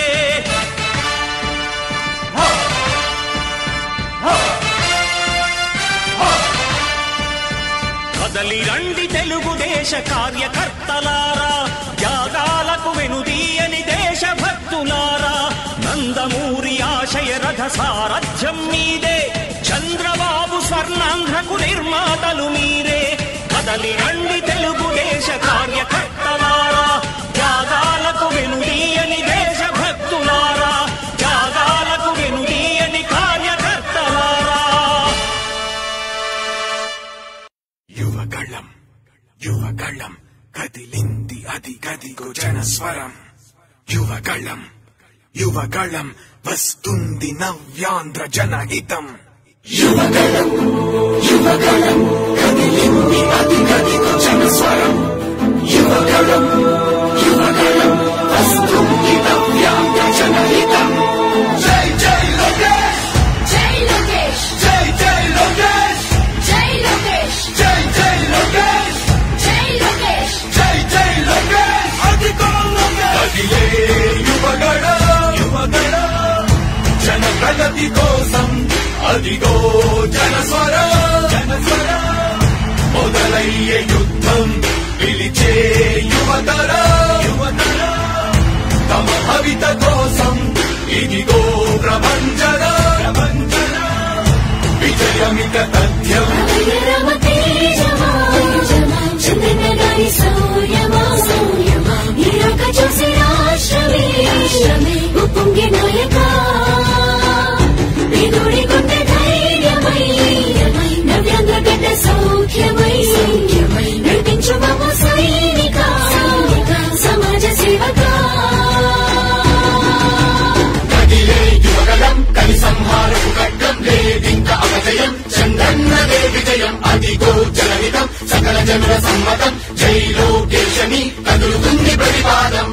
S2: కదలి రండి తెలుగుదేశ కార్యకర్తలారా త్యాగాలకు వెనుదీయని దేశభక్తులారా నందమూరి ఆశయ రథ సారథ్యం మీదే చంద్రబాబు స్వర్ణాంధ్రకు నిర్మాతలు మీరే కదలి రండి తెలుగుదేశ కార్యకర్తలారా త్యాగాలకు వెనుదీయని దేశభక్తులారా త్యాగాలకు వెనుదీయని కార్యకర్తలారా
S5: యువగళం యువగళం కదిలింది అది గదిగో జనస్వరం యువగళం యువగళం వస్తుంది నవ్యాంధ్ర జనహితం యువగళం యువగళం కదిలింది అది గదిగో జనస్వరం యువగళం యువగళం వస్తుంది నవ్యాంధ్ర జనహితం జై జై లోకేష్
S6: జై లోకేష్
S5: జై జై లోకేష్
S6: జై లోకేష్
S5: జై జై లోకేష్
S6: జై లోకేష్
S5: జై జై లోకేష్ కదిలే యువగడ యువగడ జన ప్రగతి కోసం అదిగో జనస్వర జనస్వర మొదలయ్యే యుద్ధం పిలిచే యువతర యువతర తమ భవిత కోసం ఇదిగో ప్రభంజన ప్రభంజన విజయమిక తథ్యం
S6: రామ తేజమా చంద్రన గారి సౌర్యమా సౌర్యమా నీరాక చూసి రాష్ట్రమే ఉప్పొంగే నాయక పేదోడి గుండె ధైర్యమై నవ్యాంధ్ర గడ్డ సౌఖ్యమై సౌఖ్యమై నడిపించు బాబు సైనిక సమాజ సేవకా
S1: కదిలే యువగలం కలి సంహారపు ఖడ్గం లేదింక అపజయం చందన్నదే విజయం అదిగో జనహితం సకల జనుల సమ్మతం జై లోకేశని కదులుతుంది ప్రతిపాదం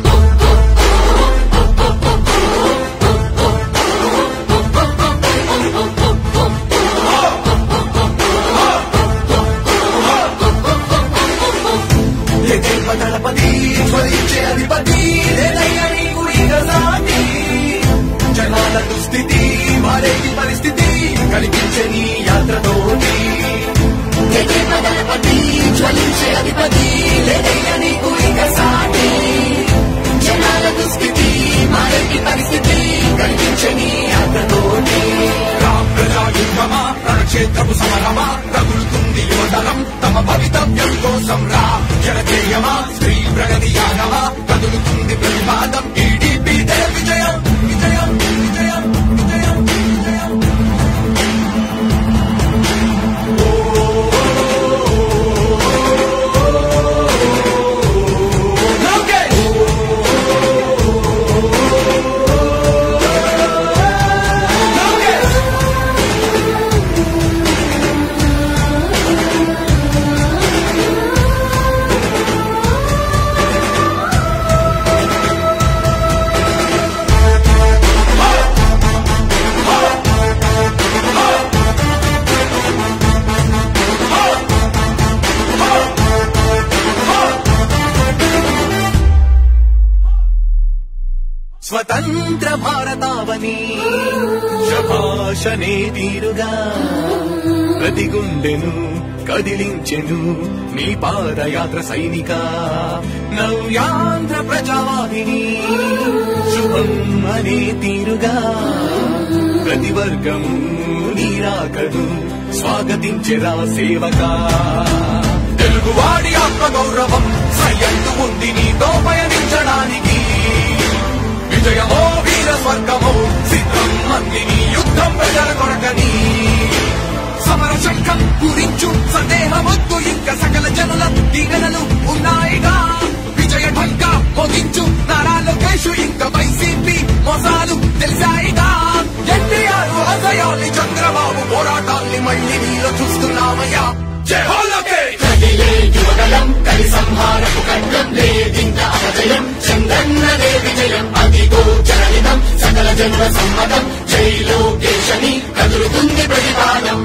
S5: దళపతి జ్వలించే అధిపతి లేదయ్యా నీకు ఇక సాటి జనాల దుస్థితి మారేటి పరిస్థితి కనిపించే నీ యాత్రతోటి
S1: దళపతి జ్వలించే అధిపతి లేదయ్యా నీకు ఇక సాటి జనాల దుస్థితి మారేటి పరిస్థితి కనిపించని యాత్రతోటి
S5: రామ్ ప్రజాయుద్ధమా రణక్షేత్రపు సమరమా రగులుతుంది యువతరం తమ భవితవ్యం కోసం రా జనజేయమా స్త్రీ ప్రగతి యానమా కదులుతుంది ప్రతిపాదం టీడీపీ విజయం విజయం విజయం విజయం విజయం లోకేష్ లోకేష్ స్వతంత్ర భారతావని శభాషనే తీరుగా ప్రతి గుండెను కదిలించెను నీ పాదయాత్ర సైనిక నవ్యాంధ్ర ప్రజావాహిని శుభం అనే తీరుగా ప్రతి వర్గము నీరాకను స్వాగతించెరా సేవకా తెలుగువాడి ఆత్మ గౌరవం సయ్యందు ఉంది నీతో పయని రంగము సిద్ధం మందిని యుద్ధం ప్రజల కొరకని సమర శంఖం గురించు సందేహమొద్దు ఇంకా సకల జనుల దీవెనలు ఉన్నాయిగా విజయ ఢంకా మోగించు నారా లోకేష్ ఇంకా వైసీపీ మోసాలు తెలిసాయిగా ఎన్టీఆర్ ఆశయాల్ని చంద్రబాబు పోరాటాల్ని మళ్ళీ నీలో చూస్తున్నామయ్యా జై హో లోకేష్
S1: కదిలే యువగలం కలి సంహారపు ఖండం లేదింక అపజయం చందన్నదే విజయం అదిగో జననిదం సకల జన్మ సమ్మతం జై లోకేశని కదులుతుంది ప్రతిపాదం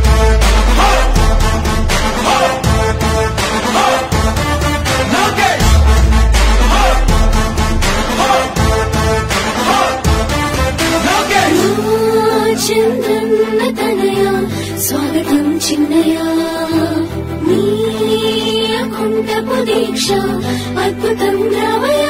S5: లోకేష్ లోకేష్
S6: చంద్రన్న తనయ స్వాగతం చిన్నయ నీకుంటపు దీక్ష అద్భుతం రామయ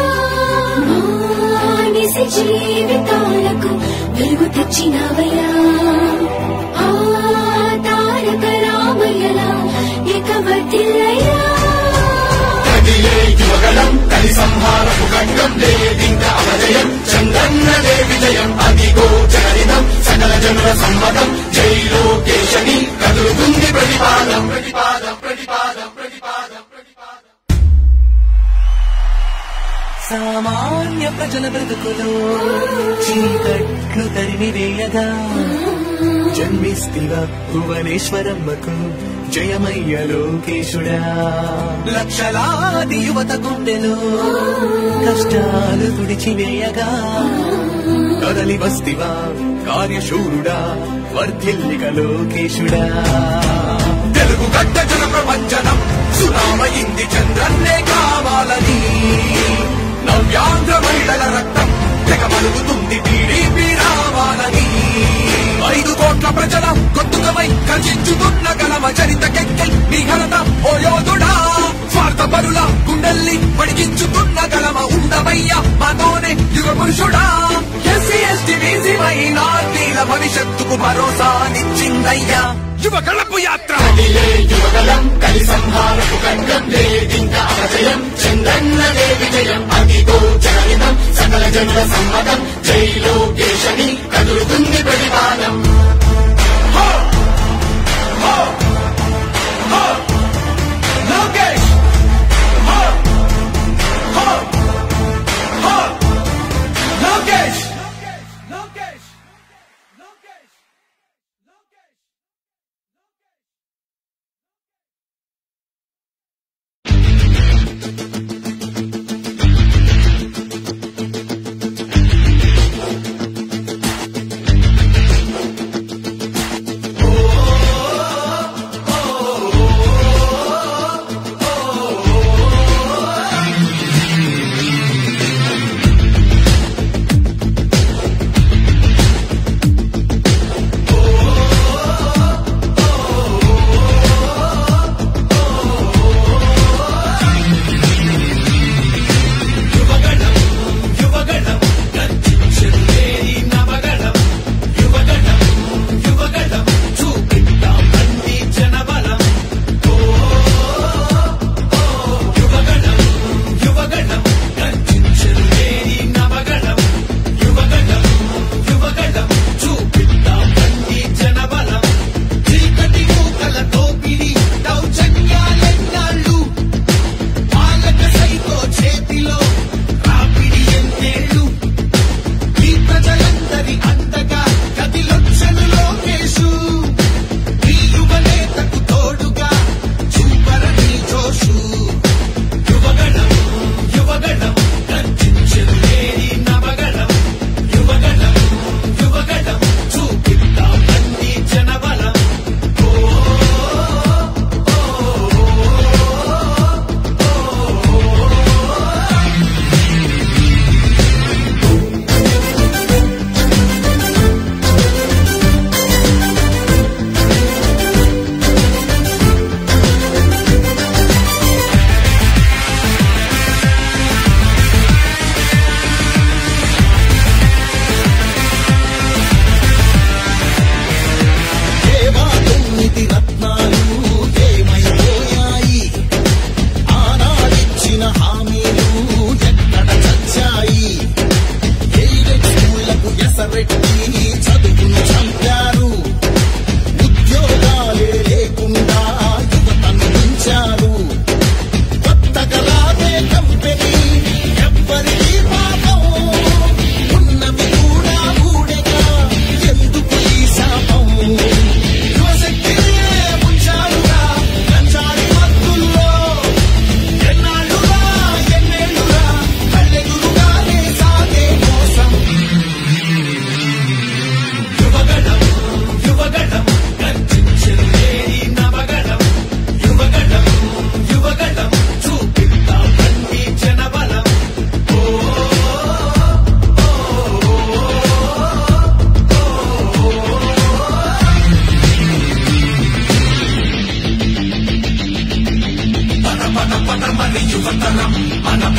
S6: మానిసి జీవితాలకు వెలుగు తెచ్చినవయ్యా ఆ తారక రామయ్యలా ఇక వర్తిల్లయ్యా
S1: కదిలే యువగలం కలి సంహారపు ఖండం లేదింక అపజయం చందన్నదే విజయం అదిగో జననిదం సకల జనుల సమ్మతం జై లోకేశని కదులుతుంది ప్రతిపాదం ప్రతిపాదం ప్రతిపాదం ప్రతిపాదం ప్రతిపాదం
S3: సామాన్య ప్రజల బ్రతుకులో చీకట్లు తరిమివేయగా జన్మిస్తివ భువనేశ్వరమ్మకు జయమయ్య లోకేశుడా లక్షలాది యువత గుండెలో కష్టాలు తుడిచివేయగా కదలి వస్తివా కార్యశూరుడా వర్ధిల్లిక లోకేశుడా
S5: తెలుగు గడ్డ జన ప్రపంచనం సునామయింది చంద్రన్నే కావాలని నవ్యాంధ్ర మహిళల రక్తం తెగ మలుగుతుంది టీడీపీ రావాలని ఐదు కోట్ల ప్రజల కొట్టుకమై కర్షించుతున్న గలమ చరితకెక్కై నీ ఘనత ఓ యోధుడా స్వార్థ పరుల గుండెల్ని పడిగించుతున్న గలమ ఉండవయ్య మాతోనే యుగ పురుషుడా ఎస్సీ ఎస్టీ బీసీ మైనార్టీల భవిష్యత్తుకు భరోసానిచ్చిందయ్యా యువ గళపు యాత్ర
S1: కదిలే యువగలం కలి సంహారపు ఖండం లేదింక అపజయం చందన్నదే విజయం అదిగో జననిదం సకల జనుల సమ్మతం జై లోకేశని కదులుతుంది ప్రతిపాదం
S5: లోకేష్ లోకేష్ లోకేష్ లోకేష్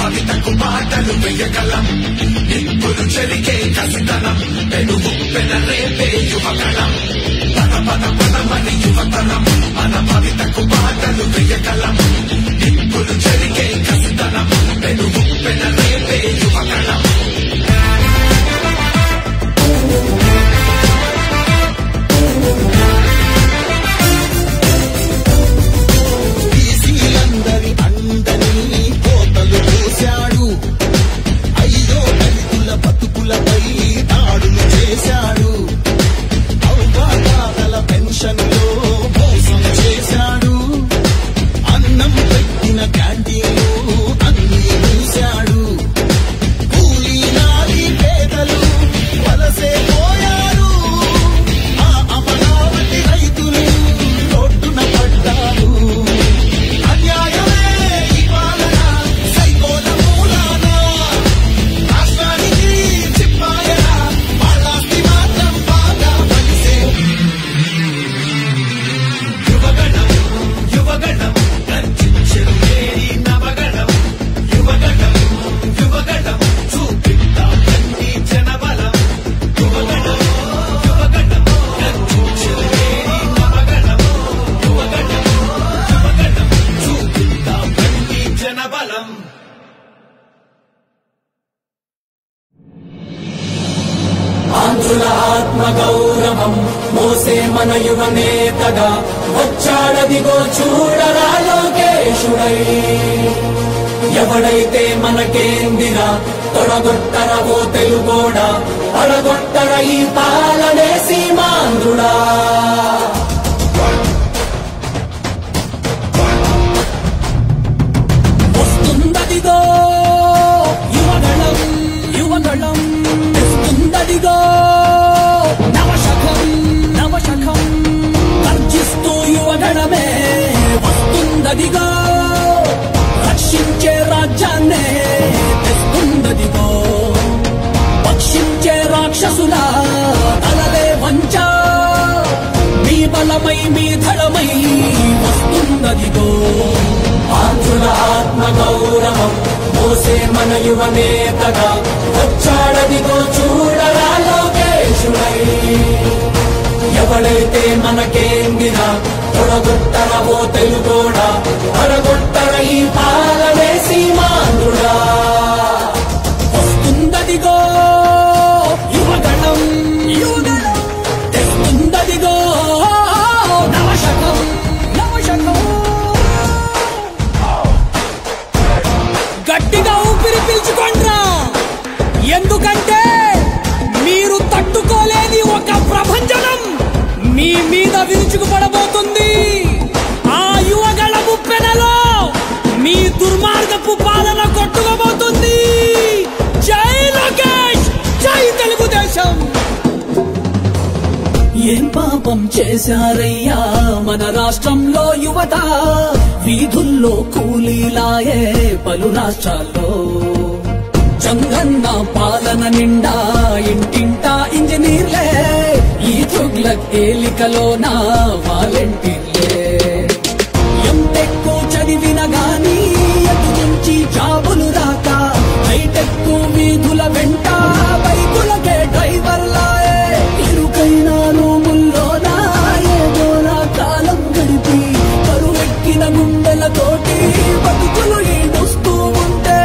S5: కవితకు పాటలు వెయ్యగలం నిప్పులు చెరిగే కసితనం పెనుగు పెనరేపే యువగలం పద పద పదమని యువతనం మన కవితకు పాటలు వెయ్యగలం నిప్పులు చెరిగే కసితనం పెనుగు పెనరేపే యువగలం
S7: బీసీలందరి అందని కోతలు చూశాడు అయ్యో దళితుల బతుకులపై దాడులు చేశాడు అవగాహన పెన్షన్లో మోసం చేశాడు అన్నం పెట్టిన క్యాంటీన్లు అన్ని మూశాడు కూలీ నాలి పేదలు వలసే పోయారు ఆ అమరావతి రైతులు రోడ్డున పడ్డారు అన్యాయమే ఈ పాలన సైకోల మూలాన రాష్ట్రానికి చిప్పాయన వాళ్ళాస్తి మాత్రం బాగా పలిసే
S5: యువగణం యువగణం గర్జించెను మేరీ నవగణం యువగణం యువగణం చూపిద్దాం కన్నీ జనబలం యువగణం యువగణం గర్జించెను మేరీ నవగణం యువగణం యువగణం చూపిద్దాం కన్నీ జనబలం
S4: ఆంధ్రుల ఆత్మ గౌరవం మోసే మన యువ నేతగా వచ్చాడదిగో చూడరా లోకేశుడై ఎవడైతే మనకేందిరా తొడగొట్టర ఓ తెలుగోడా అడగొట్టర ఈ పాలనే సీమాంధ్రుడా వస్తుందదిగో యువగళం యువగళం వస్తుందదిగో నవశకం నవశకం గర్జిస్తూ యువగణమే వస్తుందదిగో రక్షించే రాజ్యాన్నే తెస్తుందదిగో పక్షించే రాక్షసుల తలలే వంచ మీ బలమై మీ ధడమై వస్తుందదిగో ఆంధ్రుల ఆత్మ గౌరవం మోసే మన యువ నేతగా వచ్చాడదిగో చూడరా లోకేశుడై ఎవడైతే మనకేందినా తొడగొట్టర ఓ తెలుగోడా అడగొట్టర ఈ పాలనే సీమాంధ్రుడా వస్తుందదిగో యువగణం యువగణం తెస్తుందదిగో నవశకం నవశకం గట్టిగా ఊపిరి పీల్చుకోండ్రా ఎందుకంటే మీరు తట్టుకోలేని ఒక ప్రభంజనం మీ మీద విరుచుకుపడబోతుంది ఆ యువగళ ముప్పెనలో మీ దుర్మార్గపు పాలన కొట్టుకోబోతుంది జై లోకేష్ జై తెలుగుదేశం ఏం పాపం చేశారయ్యా మన రాష్ట్రంలో యువత వీధుల్లో కూలీలాయే పలు రాష్ట్రాల్లో చంగన్న పాలన నిండా ఇంటింటా ఇంజనీర్లే ఈ తుగ్లక్ ఏలికలోన వాలంటీర్లే ఎంటెక్ చదివిన గాని ఎటు నుంచి జాబులు రాక హైటెక్ వీధుల వెంట బైకులకే డ్రైవర్లాయే ఇరుకైన రూముల్లోనా ఏదోలా కాలం గడిపి కరువెక్కిన గుండెలతోటి బతుకులు ఈడుస్తూ ఉంటే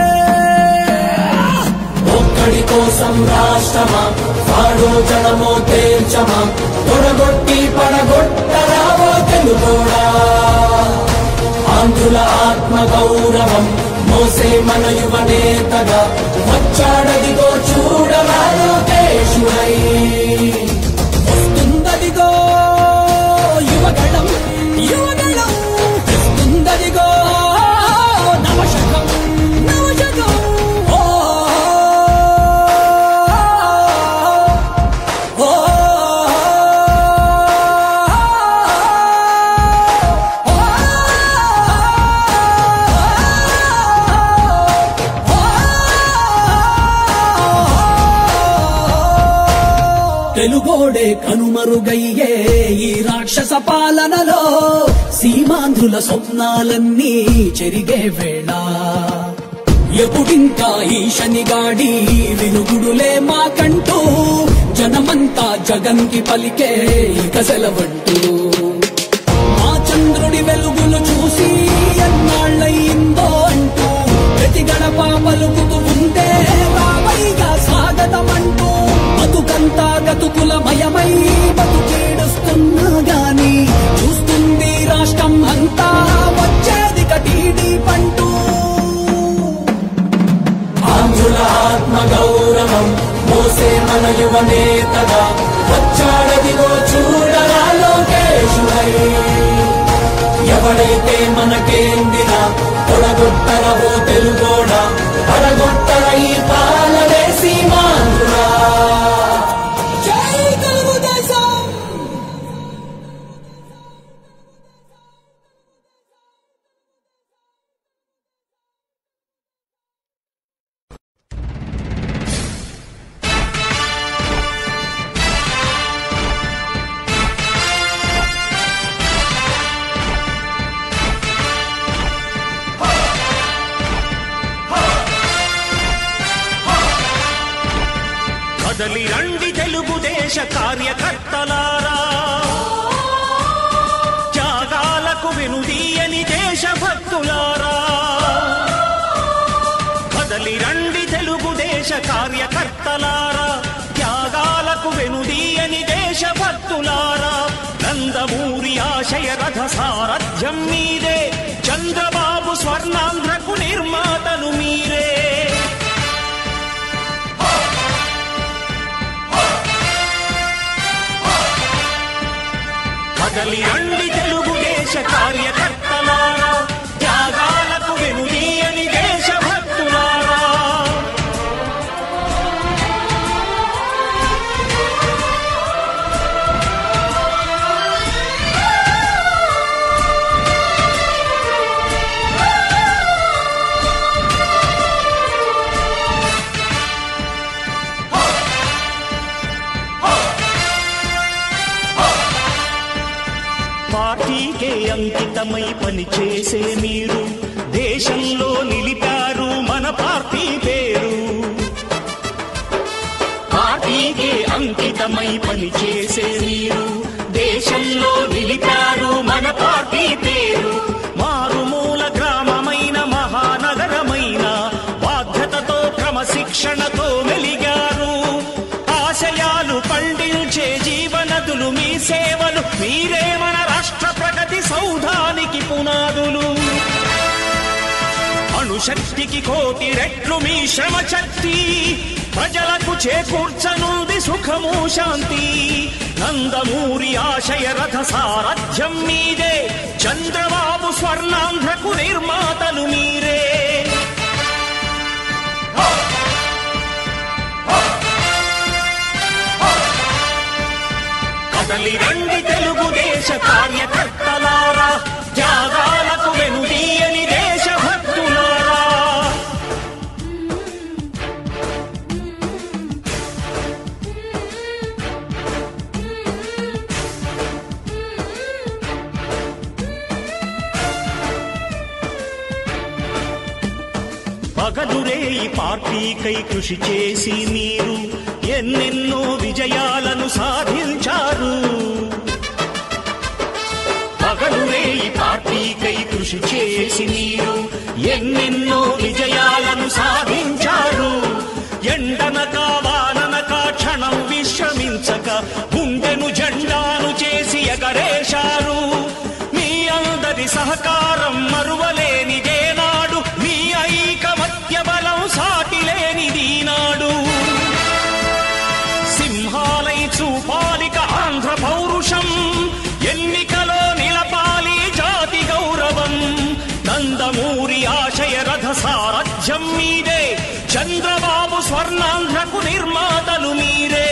S4: ఒక్కడి కోసం రాష్ట్రమా వాడో జనమో తేల్చమా తొడగొట్టి పడగొట్టరావో తెలుగోడా ఆంధ్రుల ఆత్మ గౌరవం మోసే మన యువ నేతగా వచ్చాడదిగో చూడరా లోకేశుడై వస్తుందదిగో యువగణం యువగణం తెస్తుందదిగో నవశకం నవశకం ఓ ఓ తెలుగోడే కనుమరుగయ్యే ఈ రాక్షస పాలనలో సీమాంధ్రుల స్వప్నాలన్నీ చెరిగే వేళ ఎప్పుడింకా ఈ శనిగాడి వినుగుడులే మాకంటూ జనమంతా జగన్కి పలికే ఇక సెలవంటూ మా చంద్రుడి వెలుగులు చూసి ఎన్నాళ్ళయిందో అంటూ ప్రతి గడప పలుకుతూ ఉంటే రావైగా స్వాగతమంటూ బతుకంతా గతుకుల మయమై బతుకీడుస్తున్నా గాని చూస్తుంది రాష్ట్రం అంతా వచ్చేది కటీడీ పంటూ ఆంధ్రుల ఆత్మ గౌరవం మోసే మన యువ నేతగా వచ్చాడదిగో చూడరా లోకేశుడై ఎవడైతే మనకేందినా తొడగొట్టరవో తెలుగోడా పడగొట్టర ఈ పాలనే సీమాంధ్రుడా జై తెలుగుదేశం
S2: కదలి రండి తెలుగుదేశ కార్యకర్తలారా త్యాగాలకు వెనుదీయని దేశభక్తులారా కదలి రండి తెలుగుదేశ కార్యకర్తలారా త్యాగాలకు వెనుదీయని దేశభక్తులారా నందమూరి ఆశయ రథ సారథ్యం మీరే చంద్రబాబు స్వర్ణాంధ్రకు నిర్మాతలు మీరే కదలి రండి తెలుగుదేశ కార్యకర్తలారా త్యాగాలకు వెనుదీయని దేశభక్తులారా పార్టీకే అంకితమై పనిచేసే మీరు దేశంలో నిలిపారు మన పార్టీ పేరు పార్టీకే అంకితమై పనిచేసే మీరు దేశంలో నిలిపారు మన పార్టీ పేరు మారుమూల గ్రామమైన మహానగరమైన బాధ్యతతో క్రమశిక్షణతో మెలిగారు ఆశయాలు పండించే జీవనదులు మీ సేవలు మీరే మన రాష్ట్ర ప్రగతి సౌధానికి పునాదులు అణుశక్తికి కోటి రెట్లు మీ శ్రమ శక్తి ప్రజలకు చేకూర్చనుంది సుఖము శాంతి నందమూరి ఆశయ రథ సారథ్యం మీదే చంద్రబాబు స్వర్ణాంధ్రకు నిర్మాతలు మీరే కదలి రండి తెలుగుదేశ కార్యకర్తలారా త్యాగాలకు వెనుదీయని దేశభక్తులారా పగలురే ఈ పార్టీకై కృషి చేసి మీరు ఎన్నెన్నో విజయాలను సాధించారు పగలురే ఈ పార్టీకై కృషి చేసి మీరు ఎన్నెన్నో విజయాలను సాధించారు ఎండనక వాననక క్షణం విశ్రమించక గుండెను జెండాను చేసి ఎగరేశారు మీ అందరి సహకారం మరువలేనిదే నాడు మీ ఐకమత్య బలం సాటిలేనిది నాడు సింహాలై చూపాలిక ఆంధ్ర పౌరుషం ఎన్నికలో నిలపాలి జాతి గౌరవం నందమూరి ఆశయ రథ సారథ్యం మీదే చంద్రబాబు స్వర్ణాంధ్రకు నిర్మాతలు మీరే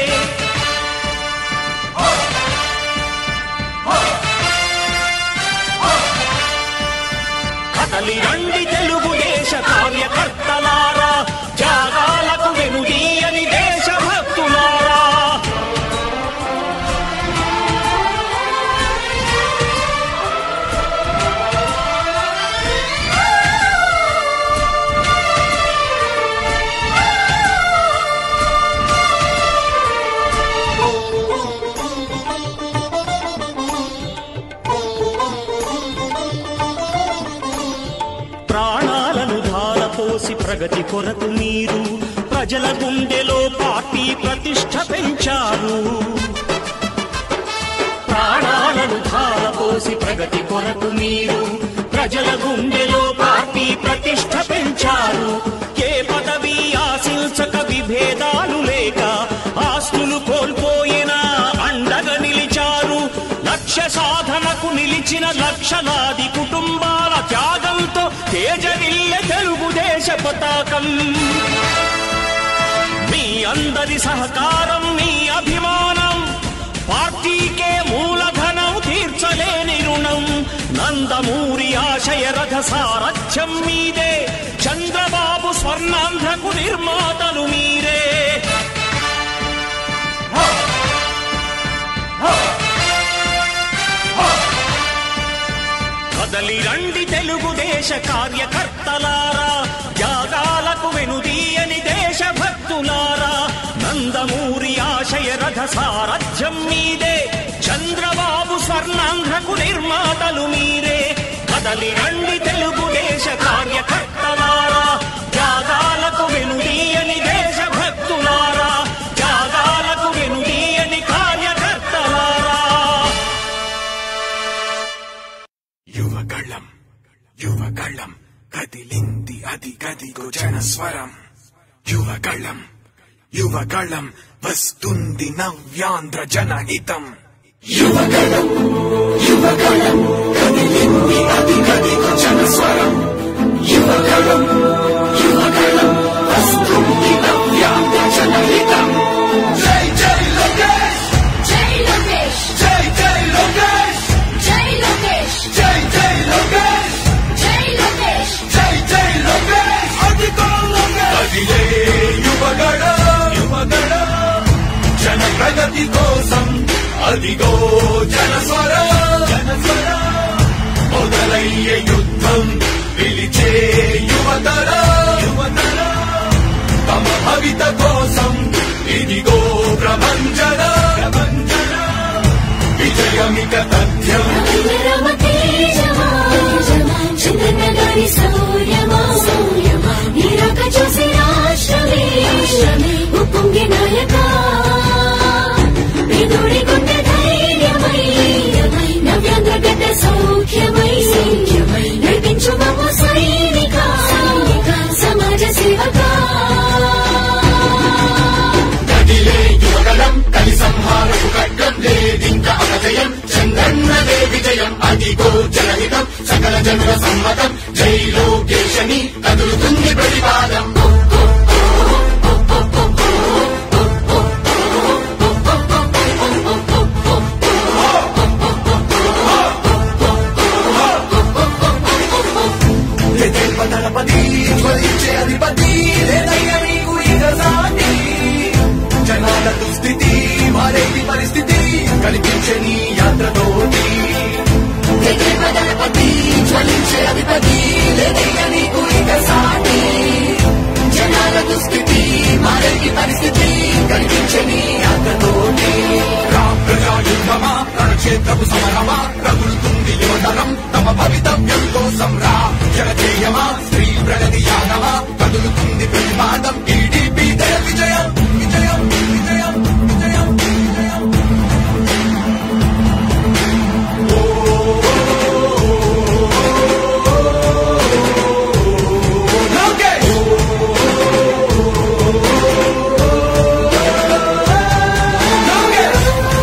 S2: కదలి రండి తెలుగుదేశ కార్యకర్తలారా త్యాగాలకు వెనుదీయని దేశభక్తులారా ప్రగతి కొరకు మీరు ప్రజల గుండెలో పార్టీ ప్రతిష్ట పెంచారు ప్రాణాలను ధారపోసి ప్రగతి కొరకు మీరు ప్రజల గుండెలో పార్టీ ప్రతిష్ట పెంచారు ఏ పదవి ఆశించక విభేదాలు లేక ఆస్తులు కోల్పోయినా అండగా నిలిచారు లక్ష్య సాధనకు నిలిచిన లక్షలాది కుటుంబాల త్యాగంతో తేజరిల్లె తెలుగుదేశ పతాకం మీ అందరి సహకారం మీ అభిమానం పార్టీకే మూలధనం తీర్చలేని రుణం నందమూరి ఆశయ రథ సారథ్యం మీదే చంద్రబాబు స్వర్ణాంధ్రకు నిర్మాతలు మీరే కదలి రండి తెలుగుదేశ కార్యకర్తలారా త్యాగాలకు వెనుదీయని దేశభక్తులారా నందమూరి ఆశయ రథ సారథ్యం మీదే చంద్రబాబు స్వర్ణాంధ్రకు నిర్మాతలు మీరే కదలి రండి తెలుగుదేశ కార్యకర్తలారా త్యాగాలకు వెనుదీయని దేశభక్తులారా త్యాగాలకు వెనుదీయని కార్యకర్తలారా
S5: యువగళం యువగళం కదిలింది అది గదిగో జనస్వరం యువగళం యువగళం వస్తుంది నవ్యాంధ్ర జనహితం యువగళం యువగళం కదిలింది అది గదిగో జనస్వరం యువగళం యువగళం వస్తుంది నవ్యాంధ్ర జనహితం జై జై లోకేష్
S6: జై లోకేష్
S5: జై జై లోకేష్
S6: జై లోకేష్
S5: జై జై లోకేష్
S6: జై లోకేష్
S5: జై జై లోకేష్ అదిగో లోకేష్ అదిలే యువగడ యువగడ జన ప్రగతి కోసం అదిగో జనస్వర జనస్వర మొదలయ్యే యుద్ధం పిలిచే యువతర యువతర తమ భవిత కోసం ఇదిగో ప్రభంజన ప్రభంజన విజయమిక తథ్యం
S6: రమ తేజమా చంద్రన్న గారి సౌర్యమా సౌర్యమా నీరాక చూసి రాష్ట్రమే ఉప్పొంగి నాయక పేదోడి గుండె ధైర్యమై నవ్యాంధ్ర గడ్డ సౌఖ్యమై సౌఖ్యమై నడిపించు బాబు సైనిక సమాజ సేవకా
S1: కదిలే యువగలం కలి సంహారపు ఖడ్గం లేదింక అపజయం చంద్రన్నదే విజయం అదిగో జనహితం సకల జనుల సమ్మతం జై లోకేశని కదులుతుంది ప్రతిపాదం
S5: దళపతి జ్వలించే అధిపతి లేదయ్యా నీకు ఇక సాటి జనాల దుస్థితి మారేటి పరిస్థితి కనిపించే నీ యాత్రతోటి
S6: దళపతి జ్వలించే అధిపతి లేదయ్యా నీకు ఇక సాటి జనాల దుస్థితి మారేటి పరిస్థితి కనిపించని
S5: యాత్రతోటి రామ్ ప్రజాయుద్ధమా రణక్షేత్రపు సమరమా రగులుతుంది యువతరం తమ భవితవ్యం కోసం రా జనజేయమా స్త్రీ ప్రగతి యానమా కదులుతుంది ప్రతిపాదం టీడీపీ జయ విజయం విజయం విజయం విజయం విజయం లోకేష్ లోకేష్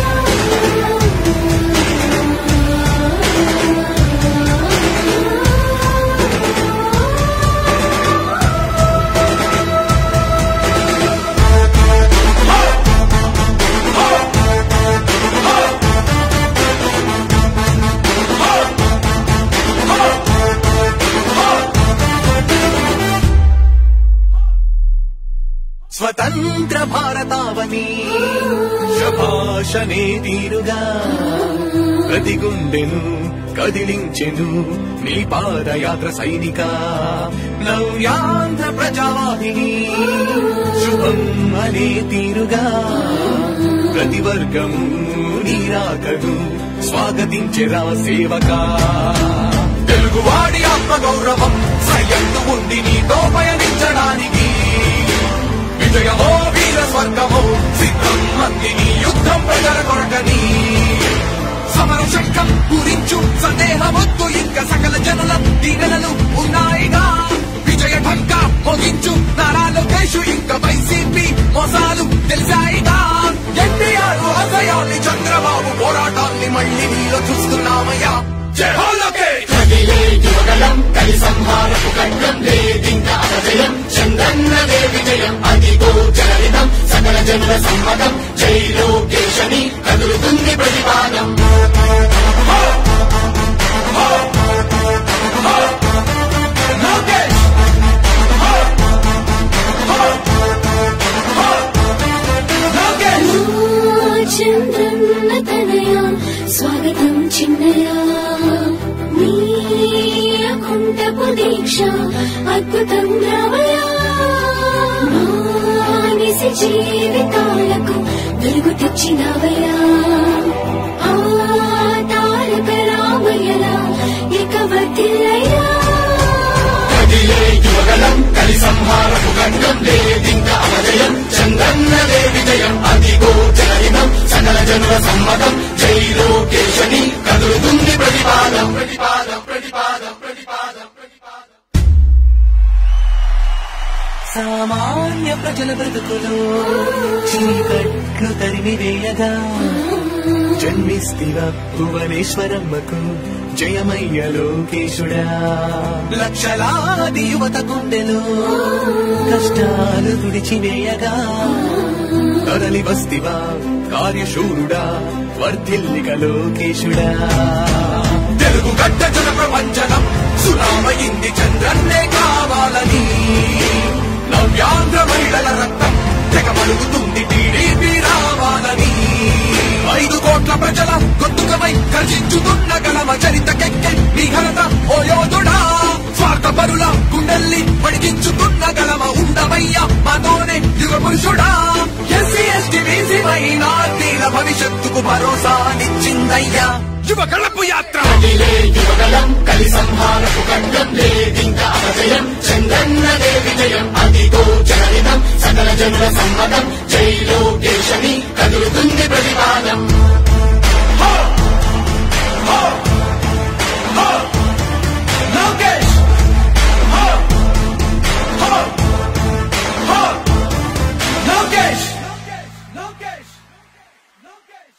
S5: స్వతంత్ర భారతావని శభాషనే తీరుగా ప్రతి గుండెను కదిలించెను నీ పాదయాత్ర సైనిక నవ్యాంధ్ర ప్రజావాహిని శుభం అనే తీరుగా ప్రతి వర్గము నీరాకను స్వాగతించెరా సేవక తెలుగువాడి ఆత్మ గౌరవం సయ్యందు ఉంది నీతో పయనించడానికి విజయమో వీర స్వర్గమో సిద్ధం మందిని యుద్ధం ప్రజల కొరకని సమర శంఖం పూరించు సందేహమొద్దు ఇంకా సకల జనుల దీవెనలు ఉన్నాయిగా విజయ ఢంకా మోగించు నారా లోకేష్ ఇంకా వైసీపీ మోసాలు తెలిసాయిగా ఎన్టీఆర్ ఆశయాల్ని చంద్రబాబు పోరాటాల్ని మళ్ళీ నీలో చూస్తున్నామయ్యా జై హో లోకేష్
S1: కదిలే యువగలం కలి సంహారపు ఖండం లేదింక అపజయం చందన్నదే విజయం అదిగో జనరితం సకల జనుల సమ్మతం జై లోకేశని కదులుతుంది ప్రతిపాదం
S5: లోకేష్ లోకేష్
S6: చంద్రన్న తనయ స్వాగతం చిన్నయ నీయకుంటపు దీక్ష అద్భుతం రామయ మానిసి జీవితాలకు వెలుగు తెచ్చినవయా ఆ తారక రామయ్యలా ఇక వర్తిల్లయ్యా
S1: కదిలే యువగలం కలి సంహారపు ఖండం లేదింక అపజయం చందన్నదే విజయం అదిగో జనరితం సకల జనుల సమ్మతం జై లోకేశని కదులుతుంది ప్రతిపాదం ప్రతిపాదం ప్రతిపాదం ప్రతిపాదం ప్రతిపాదం
S3: సామాన్య ప్రజల బ్రతుకులు చీకట్లు తరిమివేయగా జన్మిస్తివ భువనేశ్వరమ్మకు జయమయ్య లోకేశుడా లక్షలాది యువత గుండెలు కష్టాలు తుడిచివేయగా కదలి వస్తివా కార్యశూరుడా వర్ధిల్లిక లోకేశుడా
S5: తెలుగు గడ్డ జన ప్రపంచనం సునామయింది చంద్రన్నే కావాలని నవ్యాంధ్ర మహిళల రక్తం తెగ మలుగుతుంది టీడీపీ రావాలని ఐదు కోట్ల ప్రజల గొంతుకమై గర్జించుతున్న గలమ చరితకెక్కే నీ ఘనత ఓ యోధుడా స్వార్థ పరుల గుండెల్ని పడిగించుతున్న గలమ ఉండవయ్య మాతోనే యుగ పురుషుడా ఎస్సీ ఎస్టీ బీసీ మైనార్టీల భవిష్యత్తుకు భరోసానిచ్చిందయ్యా యువ కళపు యాత్ర
S1: కదిలే యువగలం కలి సంహారపు ఖండం లేదింక అపజయం చందన్నదే విజయం అదిగో జనరితం సకల జనుల సమ్మతం జై లోకేశని కదులుతుంది ప్రతిపాదం
S5: లోకేష్ లోకేష్ లోకేష్ లోకేష్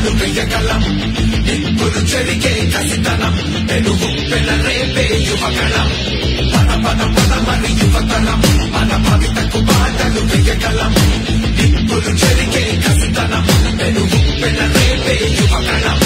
S5: బాటలు వెయ్యగలం నిప్పులు చెరిగే కసితనం పెనుగు పెనరేపే యువగళం పద పద పద మరి యువతరం మన భవితకు బాటలు వెయ్యగలం నిప్పులు చెరిగే కసితనం పెనుగు పెనరేపే యువగళం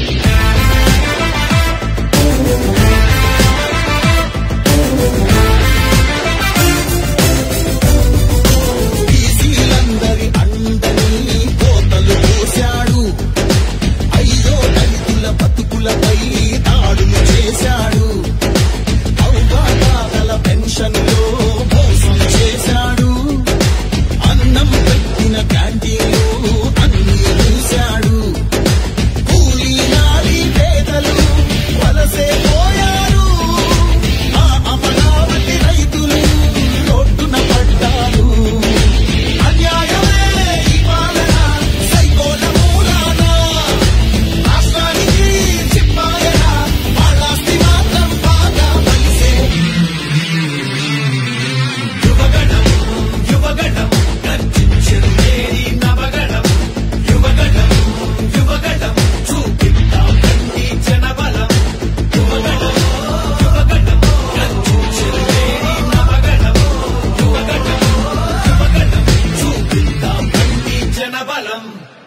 S7: బీసీలందరి అండని కోతలు పోశాడు అయ్యో దళితుల బతుకులపై దాడులు చేశాడు అవగాహన పెన్షన్లో మోసం చేశాడు అన్నం పెట్టిన క్యాంటీన్లు అన్ని చూశాడు కూలీ నాలి పేదలు వలసే పోయారు ఆ అమరావతి రైతులు రోడ్డున పడ్డారు అన్యాయమే ఈ పాలన సైకోల మూలాన రాష్ట్రానికి చెప్పాయన వాళ్ళాస్తి మాత్రం బాగా పలిసే
S5: యువగణం యువగణం గర్జించెను నేరి నవగణం యువగణం యువగణం చూపిద్దాం కంటి జనబలం యువగణం యువగణం గర్జించెను నేరి నవగణం యువగణం యువగణం చూపిద్దాం కంటి జనబలం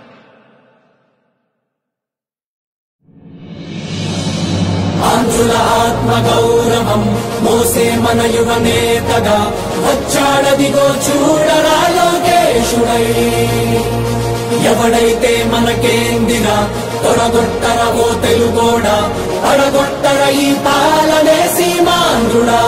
S4: ఆంధ్రుల ఆత్మ గౌరవం మోసే మన యువ నేతగా వచ్చాడదిగో చూడరా లోకేశుడై ఎవడైతే మనకేందిన తొడగొట్టర ఓ తెలుగోడా పడగొట్టర ఈ పాలనే సీమాంధ్రుడా